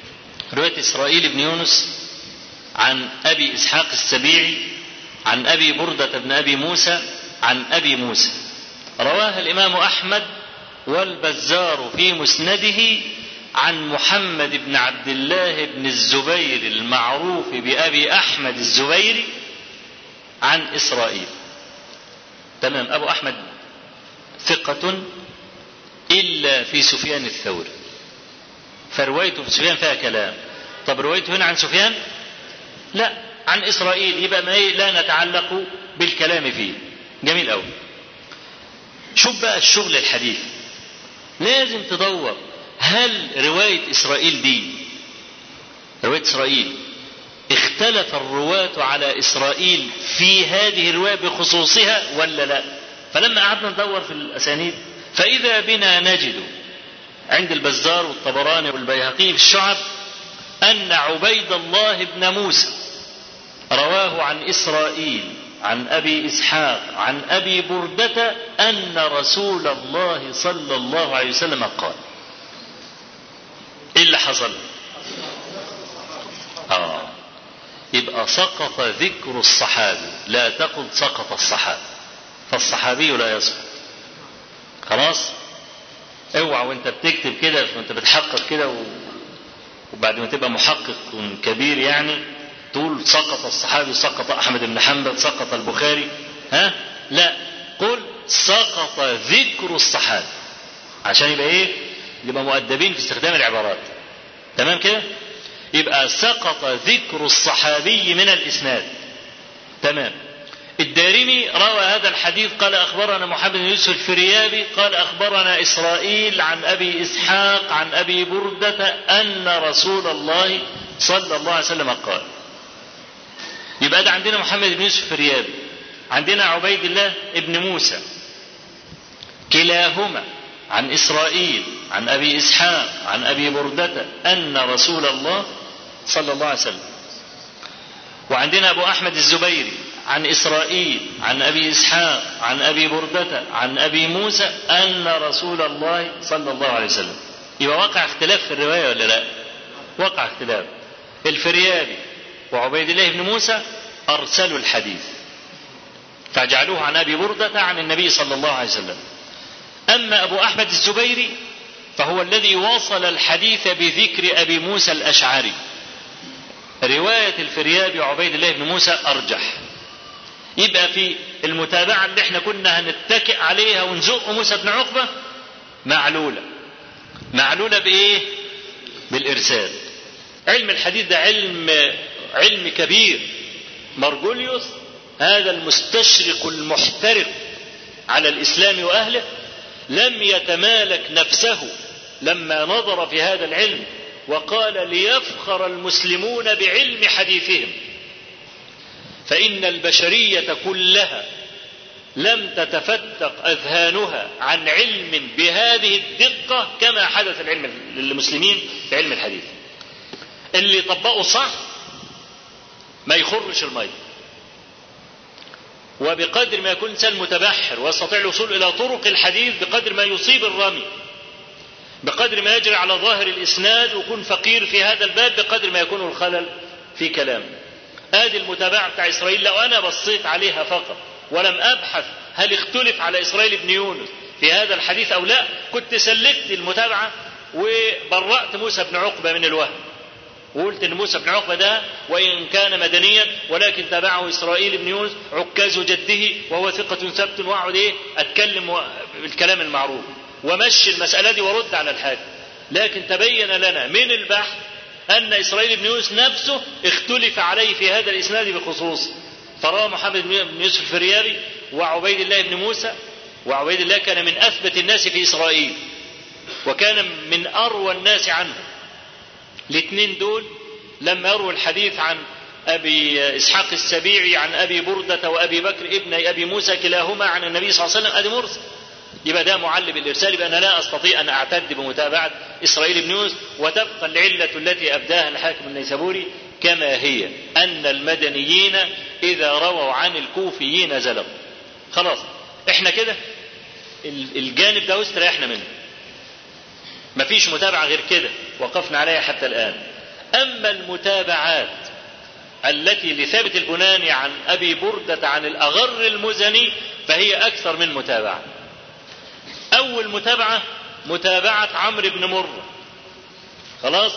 رواية إسرائيل بن يونس عن أبي إسحاق السبيعي عن أبي بردة بن أبي موسى عن أبي موسى رواها الإمام أحمد والبزار في مسنده عن محمد بن عبد الله بن الزبير المعروف بأبي أحمد الزبيري عن إسرائيل تمام أبو أحمد ثقة إلا في سفيان الثوري فروايته في سفيان فيها كلام طب روايته هنا عن سفيان لا عن إسرائيل يبقى ما لا نتعلق بالكلام فيه جميل أوي شوف بقى الشغل الحديث لازم تدور هل رواية إسرائيل دي رواية إسرائيل اختلف الرواة على إسرائيل في هذه الرواية بخصوصها ولا لا فلما قعدنا ندور في الأسانيد فإذا بنا نجد عند البزار والطبراني والبيهقي في الشعب أن عبيد الله بن موسى رواه عن إسرائيل عن أبي إسحاق عن أبي بردة أن رسول الله صلى الله عليه وسلم قال إيه اللي حصل آه يبقى سقط ذكر الصحابي لا تقل سقط الصحابي فالصحابي لا يسقط خلاص اوعى وانت بتكتب كده وانت بتحقق كده و... وبعد ما تبقى محقق كبير يعني تقول سقط الصحابي سقط احمد بن حنبل سقط البخاري ها لا قل سقط ذكر الصحابي عشان يبقى ايه يبقى مؤدبين في استخدام العبارات تمام كده يبقى سقط ذكر الصحابي من الاسناد تمام الدارمي روى هذا الحديث قال اخبرنا محمد بن يوسف الفريابي قال اخبرنا اسرائيل عن ابي اسحاق عن ابي برده ان رسول الله صلى الله عليه وسلم قال يبقى ده عندنا محمد بن يوسف الفريابي عندنا عبيد الله ابن موسى كلاهما عن اسرائيل عن ابي اسحاق عن ابي برده ان رسول الله صلى الله عليه وسلم وعندنا ابو احمد الزبيري عن اسرائيل عن ابي اسحاق عن ابي برده عن ابي موسى ان رسول الله صلى الله عليه وسلم يبقى وقع اختلاف في الروايه ولا لا؟ وقع اختلاف الفريابي وعبيد الله بن موسى ارسلوا الحديث فجعلوه عن ابي برده عن النبي صلى الله عليه وسلم اما ابو احمد الزبيري فهو الذي واصل الحديث بذكر ابي موسى الاشعري روايه الفريابي وعبيد الله بن موسى ارجح يبقى في المتابعة اللي احنا كنا هنتكئ عليها ونزق موسى بن عقبة معلولة معلولة بإيه؟ بالإرسال علم الحديث ده علم علم كبير مرجوليوس هذا المستشرق المحترق على الإسلام وأهله لم يتمالك نفسه لما نظر في هذا العلم وقال ليفخر المسلمون بعلم حديثهم فإن البشرية كلها لم تتفتق أذهانها عن علم بهذه الدقة كما حدث العلم للمسلمين في علم الحديث اللي طبقه صح ما يخرش المية وبقدر ما يكون الإنسان متبحر ويستطيع الوصول إلى طرق الحديث بقدر ما يصيب الرمي بقدر ما يجري على ظاهر الإسناد ويكون فقير في هذا الباب بقدر ما يكون الخلل في كلامه ادي المتابعه بتاع اسرائيل لو انا بصيت عليها فقط ولم ابحث هل اختلف على اسرائيل بن يونس في هذا الحديث او لا كنت سلكت المتابعه وبرأت موسى بن عقبه من الوهم وقلت ان موسى بن عقبه ده وان كان مدنيا ولكن تابعه اسرائيل بن يونس عكاز جده وهو ثقه ثبت واقعد ايه اتكلم بالكلام المعروف ومشي المساله دي ورد على الحاكم لكن تبين لنا من البحث أن إسرائيل بن يونس نفسه اختلف عليه في هذا الإسناد بخصوص فروى محمد بن يوسف الفريابي وعبيد الله بن موسى وعبيد الله كان من أثبت الناس في إسرائيل وكان من أروى الناس عنه الاثنين دول لما يرووا الحديث عن أبي إسحاق السبيعي عن أبي بردة وأبي بكر ابن أبي موسى كلاهما عن النبي صلى الله عليه وسلم أدي مرسل يبقى ده معلم بالارسال يبقى انا لا استطيع ان اعتد بمتابعه اسرائيل بن يونس وتبقى العله التي ابداها الحاكم النيسابوري كما هي ان المدنيين اذا رووا عن الكوفيين زلوا خلاص احنا كده الجانب ده استريحنا منه مفيش متابعه غير كده وقفنا عليها حتى الان أما المتابعات التي لثابت البناني عن أبي بردة عن الأغر المزني فهي أكثر من متابعة أول متابعة متابعة عمرو بن مرة خلاص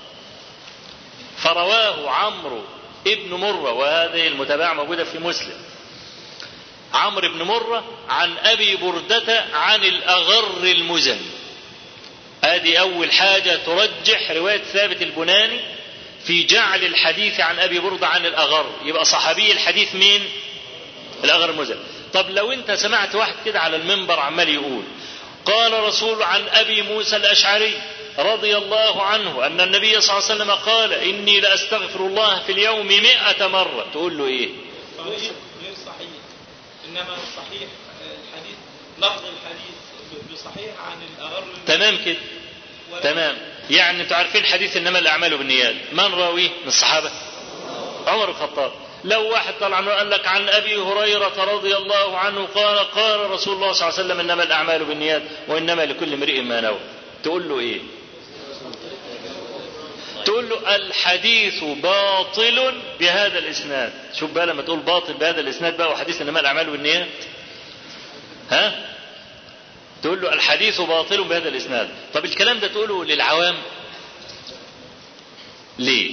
فرواه عمرو ابن مرة وهذه المتابعة موجودة في مسلم عمرو بن مرة عن أبي بردة عن الأغر المزني هذه أول حاجة ترجح رواية ثابت البناني في جعل الحديث عن أبي بردة عن الأغر يبقى صحابي الحديث مين الأغر المزني طب لو أنت سمعت واحد كده على المنبر عمال يقول قال رسول عن أبي موسى الأشعري رضي الله عنه أن النبي صلى الله عليه وسلم قال إني لأستغفر الله في اليوم مئة مرة تقول له إيه غير غير صحيح انما الصحيح الحديث لفظ الحديث بصحيح عن الاغر تمام كده ولا- تمام يعني انتوا عارفين حديث انما الاعمال بالنيات من راويه من الصحابه عمر الخطاب لو واحد طلع عنه قال لك عن ابي هريره رضي الله عنه قال قال رسول الله صلى الله عليه وسلم انما الاعمال بالنيات وانما لكل امرئ ما نوى تقول له ايه تقول له الحديث باطل بهذا الاسناد شوف بقى لما تقول باطل بهذا الاسناد بقى وحديث انما الاعمال بالنيات ها تقول له الحديث باطل بهذا الاسناد طب الكلام ده تقوله للعوام ليه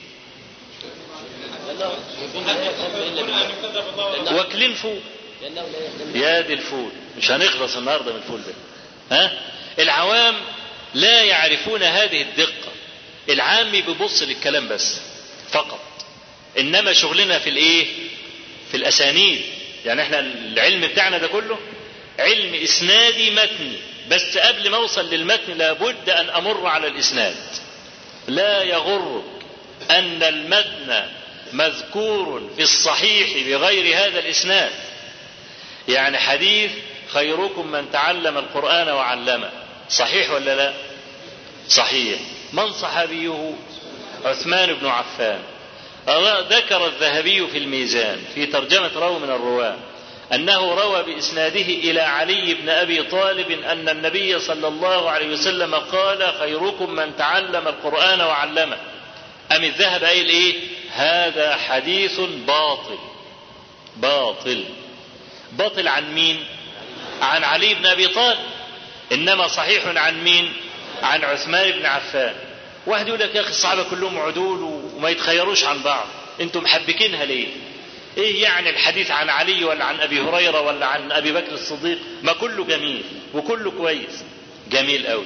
هنا كذب الله واكلين فول يا دي الفول مش هنخلص النهارده من الفول ده ها العوام لا يعرفون هذه الدقه العامي بيبص للكلام بس فقط انما شغلنا في الايه في الاسانيد يعني احنا العلم بتاعنا ده كله علم اسنادي متني بس قبل ما اوصل للمتن لابد ان امر على الاسناد لا يغرك ان المتن مذكور في الصحيح بغير هذا الاسناد يعني حديث خيركم من تعلم القران وعلمه صحيح ولا لا صحيح من صحابيه عثمان بن عفان ذكر الذهبي في الميزان في ترجمة راوي من الرواة أنه روى بإسناده إلى علي بن أبي طالب أن النبي صلى الله عليه وسلم قال خيركم من تعلم القرآن وعلمه أم الذهب قايل إيه هذا حديث باطل باطل باطل عن مين عن علي بن أبي طالب إنما صحيح عن مين عن عثمان بن عفان واحد يقول لك يا اخي الصحابه كلهم عدول وما يتخيروش عن بعض انتم محبكينها ليه ايه يعني الحديث عن علي ولا عن ابي هريره ولا عن ابي بكر الصديق ما كله جميل وكله كويس جميل قوي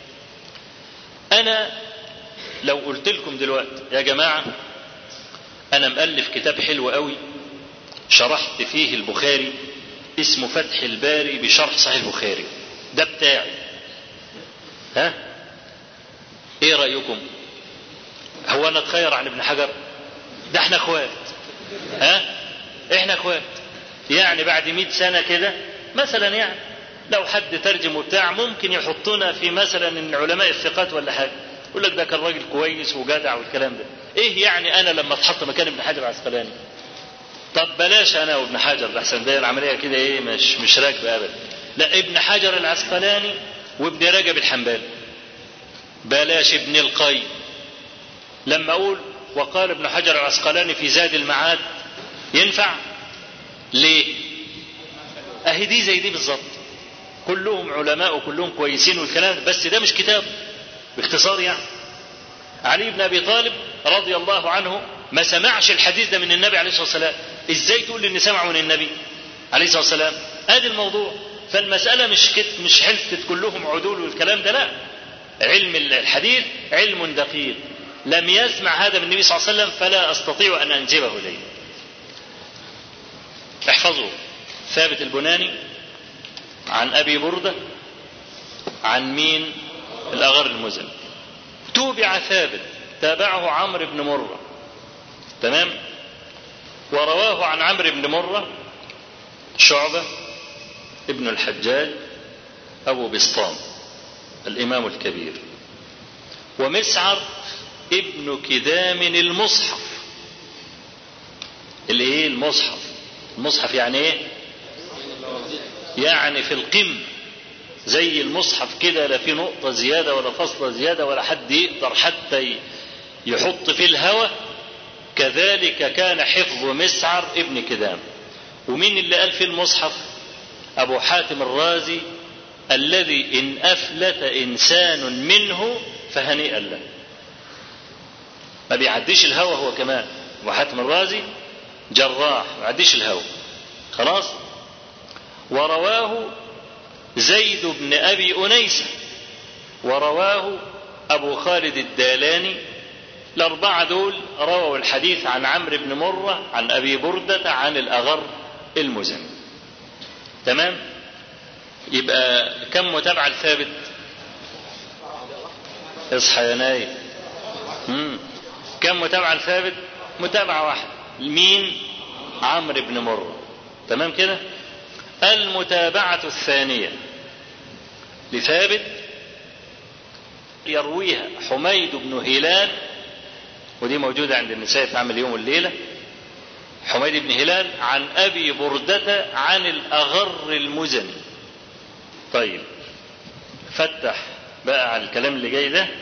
انا لو قلت لكم دلوقتي يا جماعه انا مؤلف كتاب حلو قوي شرحت فيه البخاري اسمه فتح الباري بشرح صحيح البخاري ده بتاعي ها ايه رايكم هو انا اتخير عن ابن حجر ده احنا اخوات ها احنا اخوات يعني بعد مئة سنة كده مثلا يعني لو حد ترجم وبتاع ممكن يحطنا في مثلا ان علماء الثقات ولا حاجة يقول لك ده كان راجل كويس وجدع والكلام ده ايه يعني انا لما اتحط مكان ابن حجر العسقلاني طب بلاش انا وابن حجر احسن ده العمليه كده ايه مش مش راكبه ابدا لا ابن حجر العسقلاني وابن رجب الحنبلي بلاش ابن القيم لما اقول وقال ابن حجر العسقلاني في زاد المعاد ينفع ليه اهي دي زي دي بالظبط كلهم علماء وكلهم كويسين والكلام ده بس ده مش كتاب باختصار يعني علي بن ابي طالب رضي الله عنه ما سمعش الحديث ده من النبي عليه الصلاه والسلام ازاي تقول ان سمعه من النبي عليه الصلاه والسلام ادي الموضوع فالمساله مش كت مش حلفة كلهم عدول والكلام ده لا علم الحديث علم دقيق لم يسمع هذا من النبي صلى الله عليه وسلم فلا استطيع ان انجبه اليه احفظوا ثابت البناني عن ابي برده عن مين الاغر المزني توبع ثابت تابعه عمرو بن مره تمام ورواه عن عمرو بن مره شعبه ابن الحجاج ابو بسطام الامام الكبير ومسعر ابن كدام المصحف اللي ايه المصحف المصحف يعني ايه يعني في القمة زي المصحف كده لا في نقطة زيادة ولا فصلة زيادة ولا حد يقدر حتى يحط في الهوى كذلك كان حفظ مسعر ابن كدام ومين اللي قال في المصحف أبو حاتم الرازي الذي إن أفلت إنسان منه فهنيئا له ما بيعديش الهوى هو كمان أبو حاتم الرازي جراح ما بيعديش الهوى خلاص ورواه زيد بن أبي أنيسة ورواه أبو خالد الدالاني الأربعة دول رووا الحديث عن عمرو بن مرة عن أبي بردة عن الأغر المزني تمام يبقى كم متابعة الثابت اصحى يا نايم مم. كم متابعة الثابت متابعة واحدة مين عمرو بن مرة تمام كده المتابعة الثانية لثابت يرويها حميد بن هلال ودي موجودة عند النساء في عمل يوم والليلة حميد بن هلال عن أبي بردة عن الأغر المزني طيب فتح بقى على الكلام اللي جاي ده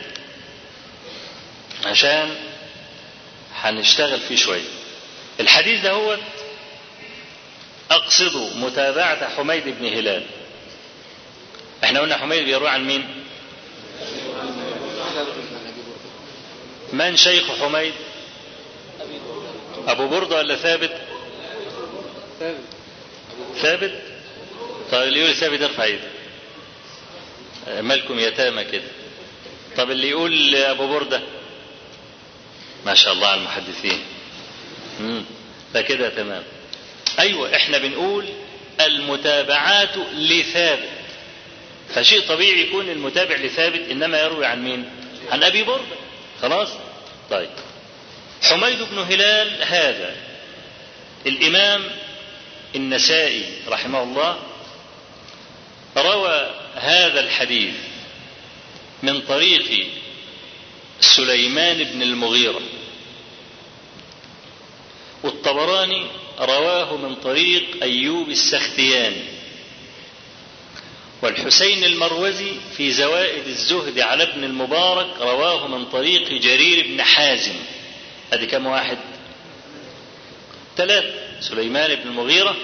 عشان هنشتغل فيه شوية الحديث ده هو أقصد متابعة حميد بن هلال احنا قلنا حميد بيروي عن مين من شيخ حميد أبو بردة ولا ثابت ثابت طيب اللي يقول ثابت ارفع ايدك مالكم يتامى كده طب اللي يقول أبو بردة ما شاء الله على المحدثين امم فكده تمام أيوة احنا بنقول المتابعات لثابت فشيء طبيعي يكون المتابع لثابت إنما يروي عن مين عن أبي بردة خلاص طيب حميد بن هلال هذا الإمام النسائي رحمه الله روى هذا الحديث من طريق سليمان بن المغيرة والطبراني رواه من طريق أيوب السختياني والحسين المروزي في زوائد الزهد على ابن المبارك رواه من طريق جرير بن حازم ادي كم واحد ثلاث سليمان بن المغيرة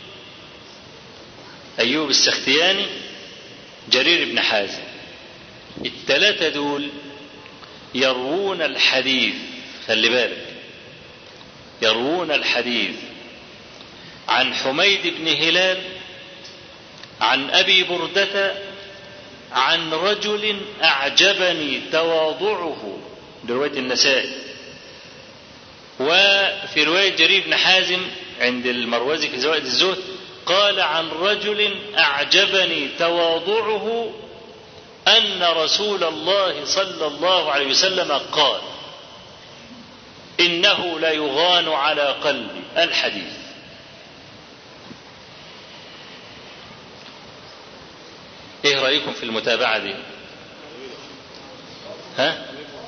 أيوب السختياني جرير بن حازم الثلاثة دول يروون الحديث خلي بالك يروون الحديث عن حميد بن هلال عن ابي برده عن رجل اعجبني تواضعه روايه النسائي وفي روايه جرير بن حازم عند المروزي في زوائد الزهد قال عن رجل اعجبني تواضعه ان رسول الله صلى الله عليه وسلم قال انه لا يغان على قلبي الحديث ايه رايكم في المتابعه دي ها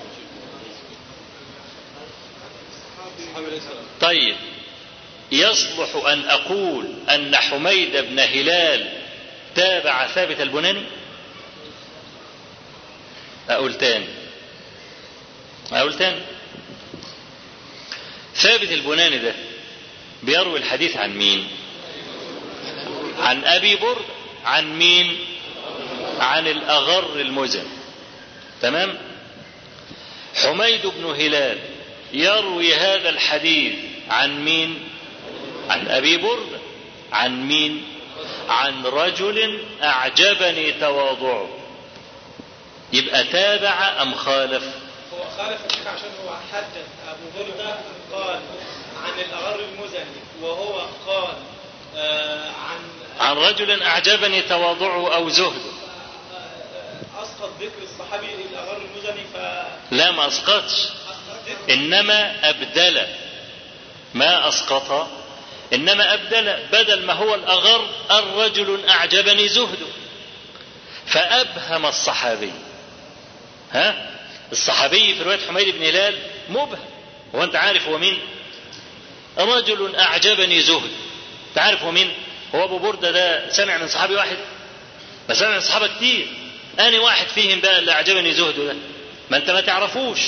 طيب يصلح ان اقول ان حميد بن هلال تابع ثابت البناني اقول تاني اقول تاني ثابت البناني ده بيروي الحديث عن مين عن ابي برد عن مين عن الأغر المزن تمام حميد بن هلال يروي هذا الحديث عن مين عن أبي بردة عن مين عن رجل أعجبني تواضعه يبقى تابع أم خالف هو خالف الشيخ عشان هو حدث ابو برده قال عن الاغر المزني وهو قال آه عن عن رجل أعجبني تواضعه أو زهده اسقط ذكر الصحابي الاغر المزني ف لا ما أسقطش إنما أبدل ما أسقط إنما أبدل بدل ما هو الأغر الرجل أعجبني زهده فأبهم الصحابي ها الصحابي في رواية حميد بن هلال مبهم هو أنت عارف هو مين رجل أعجبني زهد أنت عارف هو مين هو أبو بردة ده سمع من صحابي واحد ما سمع من صحابة كتير أنا واحد فيهم بقى اللي أعجبني زهده ده ما أنت ما تعرفوش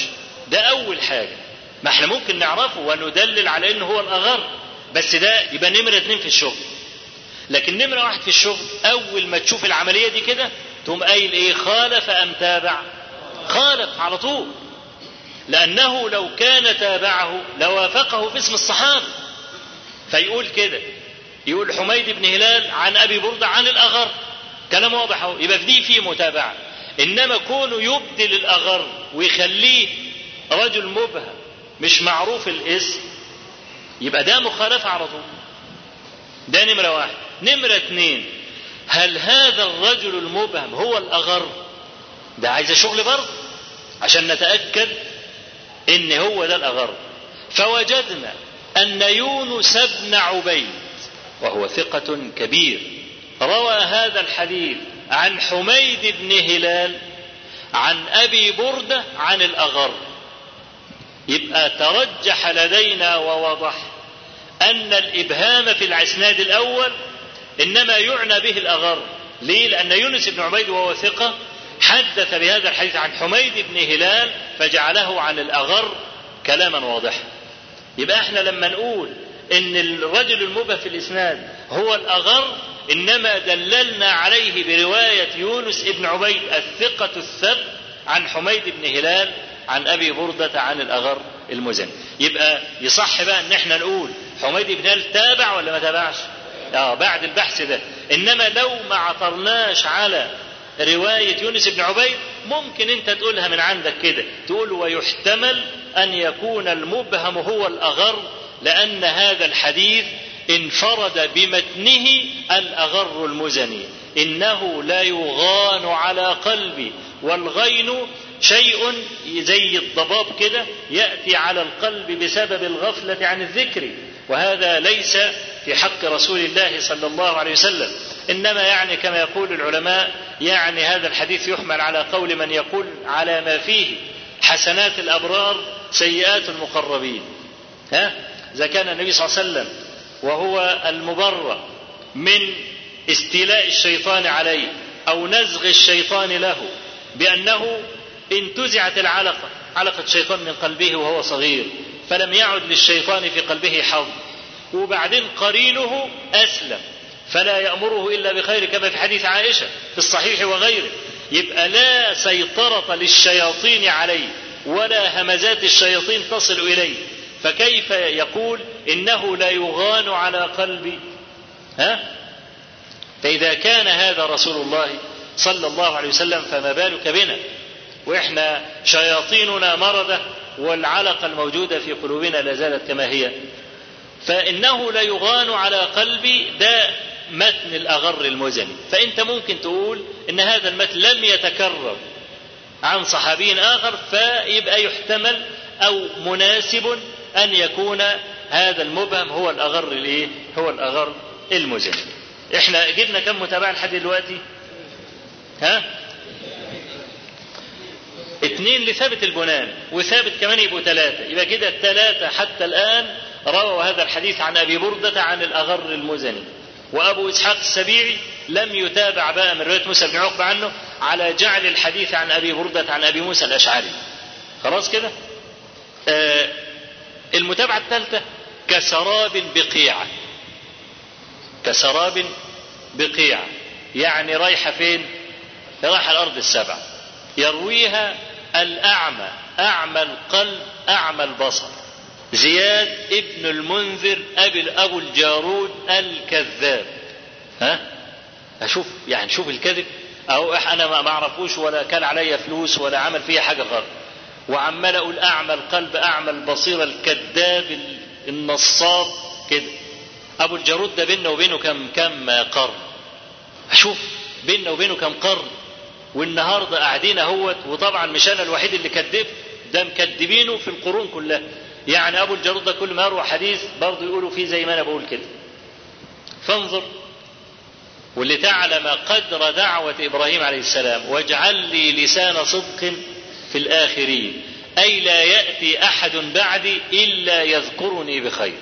ده أول حاجة ما احنا ممكن نعرفه وندلل على انه هو الأغر بس ده يبقى نمرة اتنين في الشغل لكن نمرة واحد في الشغل أول ما تشوف العملية دي كده تقوم قايل إيه خالف أم تابع خالف على طول لأنه لو كان تابعه لوافقه في اسم الصحابة فيقول كده يقول حميد بن هلال عن أبي بردة عن الأغر كلام واضح اهو يبقى في دي في متابعة إنما كونه يبدل الأغر ويخليه رجل مبهم مش معروف الاسم يبقى ده مخالفة على طول ده نمرة واحد نمرة اتنين هل هذا الرجل المبهم هو الأغر ده عايز شغل برضه عشان نتأكد إن هو ده الأغر فوجدنا أن يونس بن عبيد وهو ثقة كبير روى هذا الحديث عن حميد بن هلال عن أبي بردة عن الأغر يبقى ترجح لدينا ووضح أن الإبهام في الإسناد الأول إنما يعنى به الأغر ليه؟ لأن يونس بن عبيد وهو ثقة حدث بهذا الحديث عن حميد بن هلال فجعله عن الأغر كلاما واضحا يبقى احنا لما نقول ان الرجل المبهم في الاسناد هو الاغر انما دللنا عليه بروايه يونس بن عبيد الثقه الثبت عن حميد بن هلال عن ابي برده عن الاغر المزني يبقى يصح بقى ان احنا نقول حميد بن هلال تابع ولا ما تابعش اه بعد البحث ده انما لو ما عثرناش على رواية يونس بن عبيد ممكن انت تقولها من عندك كده تقول ويحتمل ان يكون المبهم هو الاغر لان هذا الحديث انفرد بمتنه الاغر المزني انه لا يغان على قلبي والغين شيء زي الضباب كده ياتي على القلب بسبب الغفله عن الذكر وهذا ليس في حق رسول الله صلى الله عليه وسلم انما يعني كما يقول العلماء يعني هذا الحديث يحمل على قول من يقول على ما فيه حسنات الابرار سيئات المقربين ها اذا كان النبي صلى الله عليه وسلم وهو المبرأ من استيلاء الشيطان عليه او نزغ الشيطان له بانه انتزعت العلقه علقه شيطان من قلبه وهو صغير فلم يعد للشيطان في قلبه حظ وبعدين قرينه اسلم فلا يامره الا بخير كما في حديث عائشه في الصحيح وغيره يبقى لا سيطره للشياطين عليه ولا همزات الشياطين تصل اليه فكيف يقول انه لا يغان على قلبي ها فاذا كان هذا رسول الله صلى الله عليه وسلم فما بالك بنا واحنا شياطيننا مرضه والعلقه الموجوده في قلوبنا لا زالت كما هي فانه لا يغان على قلبي ده متن الاغر المزني فانت ممكن تقول ان هذا المتن لم يتكرر عن صحابي اخر فيبقى يحتمل او مناسب ان يكون هذا المبهم هو الاغر الايه هو الاغر المزني احنا جبنا كم متابعه لحد دلوقتي ها اثنين لثابت البنان وثابت كمان يبقوا ثلاثة يبقى كده الثلاثة حتى الآن رووا هذا الحديث عن أبي بردة عن الأغر المزني وأبو إسحاق السبيعي لم يتابع بقى من رواية موسى بن عقبة عنه على جعل الحديث عن أبي بردة عن أبي موسى الأشعري خلاص كده آه المتابعة الثالثة كسراب بقيعة كسراب بقيعة يعني رايحة فين رايحة الأرض السبع يرويها الأعمى أعمى القلب أعمى البصر زياد ابن المنذر أبي أبو الجارود الكذاب ها أشوف يعني شوف الكذب أو أنا ما أعرفوش ولا كان عليا فلوس ولا عمل فيها حاجة غلط وعمال أقول أعمى القلب أعمى البصيرة الكذاب النصاب كده أبو الجارود ده بيننا وبينه كم كم قرن أشوف بيننا وبينه كم قرن والنهارده قاعدين اهوت وطبعا مش انا الوحيد اللي كذبت ده مكذبينه في القرون كلها يعني ابو الجارود ده كل ما يروى حديث برضه يقولوا فيه زي ما انا بقول كده فانظر ولتعلم قدر دعوة إبراهيم عليه السلام واجعل لي لسان صدق في الآخرين أي لا يأتي أحد بعدي إلا يذكرني بخير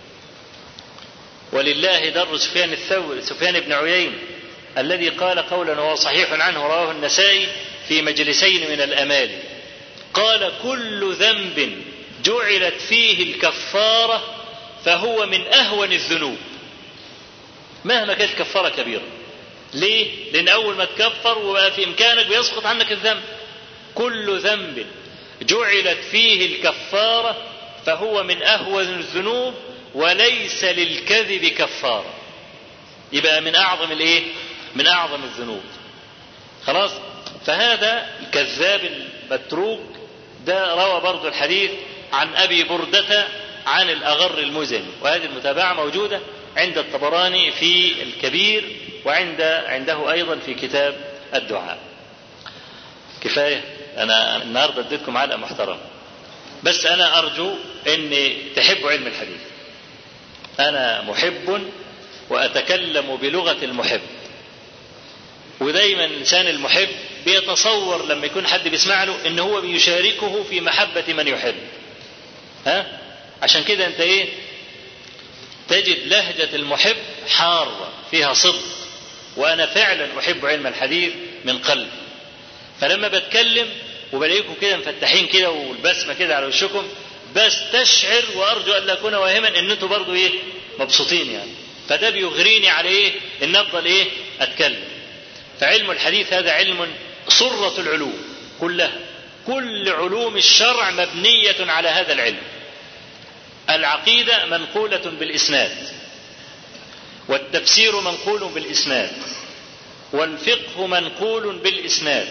ولله در سفيان الثوري سفيان بن عيين الذي قال قولا وهو صحيح عنه رواه النسائي في مجلسين من الأمالي قال كل ذنب جعلت فيه الكفارة فهو من أهون الذنوب مهما كانت كفارة كبيرة ليه؟ لأن أول ما تكفر وبقى في إمكانك بيسقط عنك الذنب كل ذنب جعلت فيه الكفارة فهو من أهون الذنوب وليس للكذب كفارة يبقى من أعظم الإيه؟ من أعظم الذنوب خلاص فهذا الكذاب المتروك ده روى برضو الحديث عن أبي بردة عن الأغر المزني وهذه المتابعة موجودة عند الطبراني في الكبير وعند عنده أيضا في كتاب الدعاء كفاية أنا النهاردة اديتكم علقة محترمة بس أنا أرجو أن تحبوا علم الحديث أنا محب وأتكلم بلغة المحب ودايما الإنسان المحب بيتصور لما يكون حد بيسمع له ان هو بيشاركه في محبة من يحب ها عشان كده انت ايه تجد لهجة المحب حارة فيها صدق وانا فعلا احب علم الحديث من قلبي فلما بتكلم وبلاقيكم كده مفتحين كده والبسمة كده على وشكم بستشعر وارجو ان لا اكون واهما ان انتوا برضو ايه مبسوطين يعني فده بيغريني على ايه ان افضل ايه اتكلم فعلم الحديث هذا علم صرة العلوم كلها كل علوم الشرع مبنية على هذا العلم العقيدة منقولة بالإسناد والتفسير منقول بالإسناد والفقه منقول بالإسناد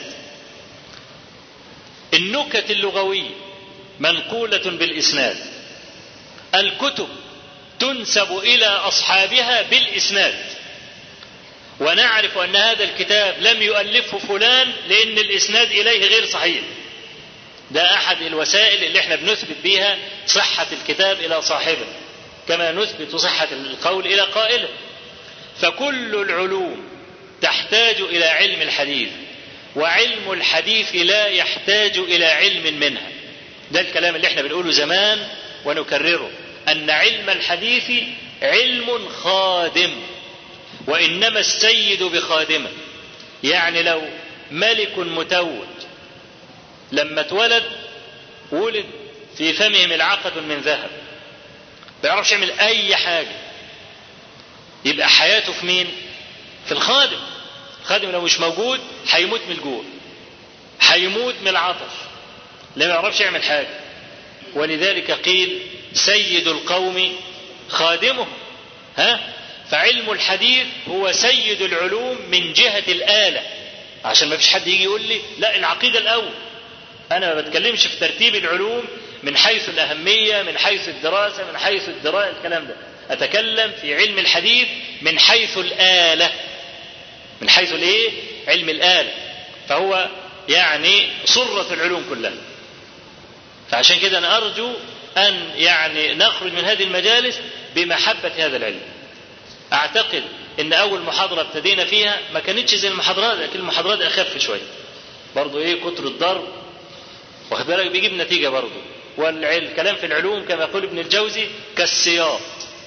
النكت اللغوية منقولة بالإسناد الكتب تنسب إلى أصحابها بالإسناد ونعرف أن هذا الكتاب لم يؤلفه فلان لأن الإسناد إليه غير صحيح ده أحد الوسائل اللي احنا بنثبت بيها صحة الكتاب إلى صاحبه كما نثبت صحة القول إلى قائله فكل العلوم تحتاج إلى علم الحديث وعلم الحديث لا يحتاج إلى علم منها ده الكلام اللي احنا بنقوله زمان ونكرره أن علم الحديث علم خادم وإنما السيد بخادمه يعني لو ملك متوج لما اتولد ولد في فمه ملعقة من ذهب بيعرفش يعمل أي حاجة يبقى حياته في مين؟ في الخادم الخادم لو مش موجود هيموت من الجوع هيموت من العطش لا ما يعرفش يعمل حاجة ولذلك قيل سيد القوم خادمه ها فعلم الحديث هو سيد العلوم من جهة الآلة عشان ما فيش حد يجي يقول لي لا العقيدة الأول أنا ما بتكلمش في ترتيب العلوم من حيث الأهمية من حيث الدراسة من حيث الدراية الكلام ده أتكلم في علم الحديث من حيث الآلة من حيث الإيه؟ علم الآلة فهو يعني صرة العلوم كلها فعشان كده أنا أرجو أن يعني نخرج من هذه المجالس بمحبة هذا العلم أعتقد إن أول محاضرة ابتدينا فيها ما كانتش زي المحاضرات لكن المحاضرات أخف شوية برضه إيه كتر الضرب واخد بالك بيجيب نتيجة برضه والكلام في العلوم كما يقول ابن الجوزي كالسياط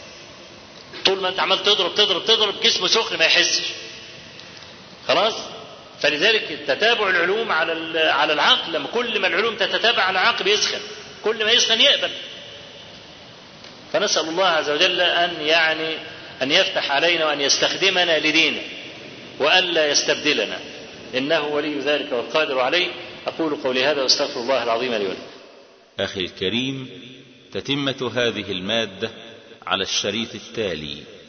طول ما انت عمال تضرب تضرب تضرب جسمه سخن ما يحسش خلاص فلذلك تتابع العلوم على على العقل لما كل ما العلوم تتتابع على العقل يسخن كل ما يسخن يقبل فنسأل الله عز وجل أن يعني أن يفتح علينا وأن يستخدمنا لدينه وألا يستبدلنا إنه ولي ذلك والقادر عليه أقول قولي هذا وأستغفر الله العظيم لي ولكم أخي الكريم تتمة هذه المادة على الشريط التالي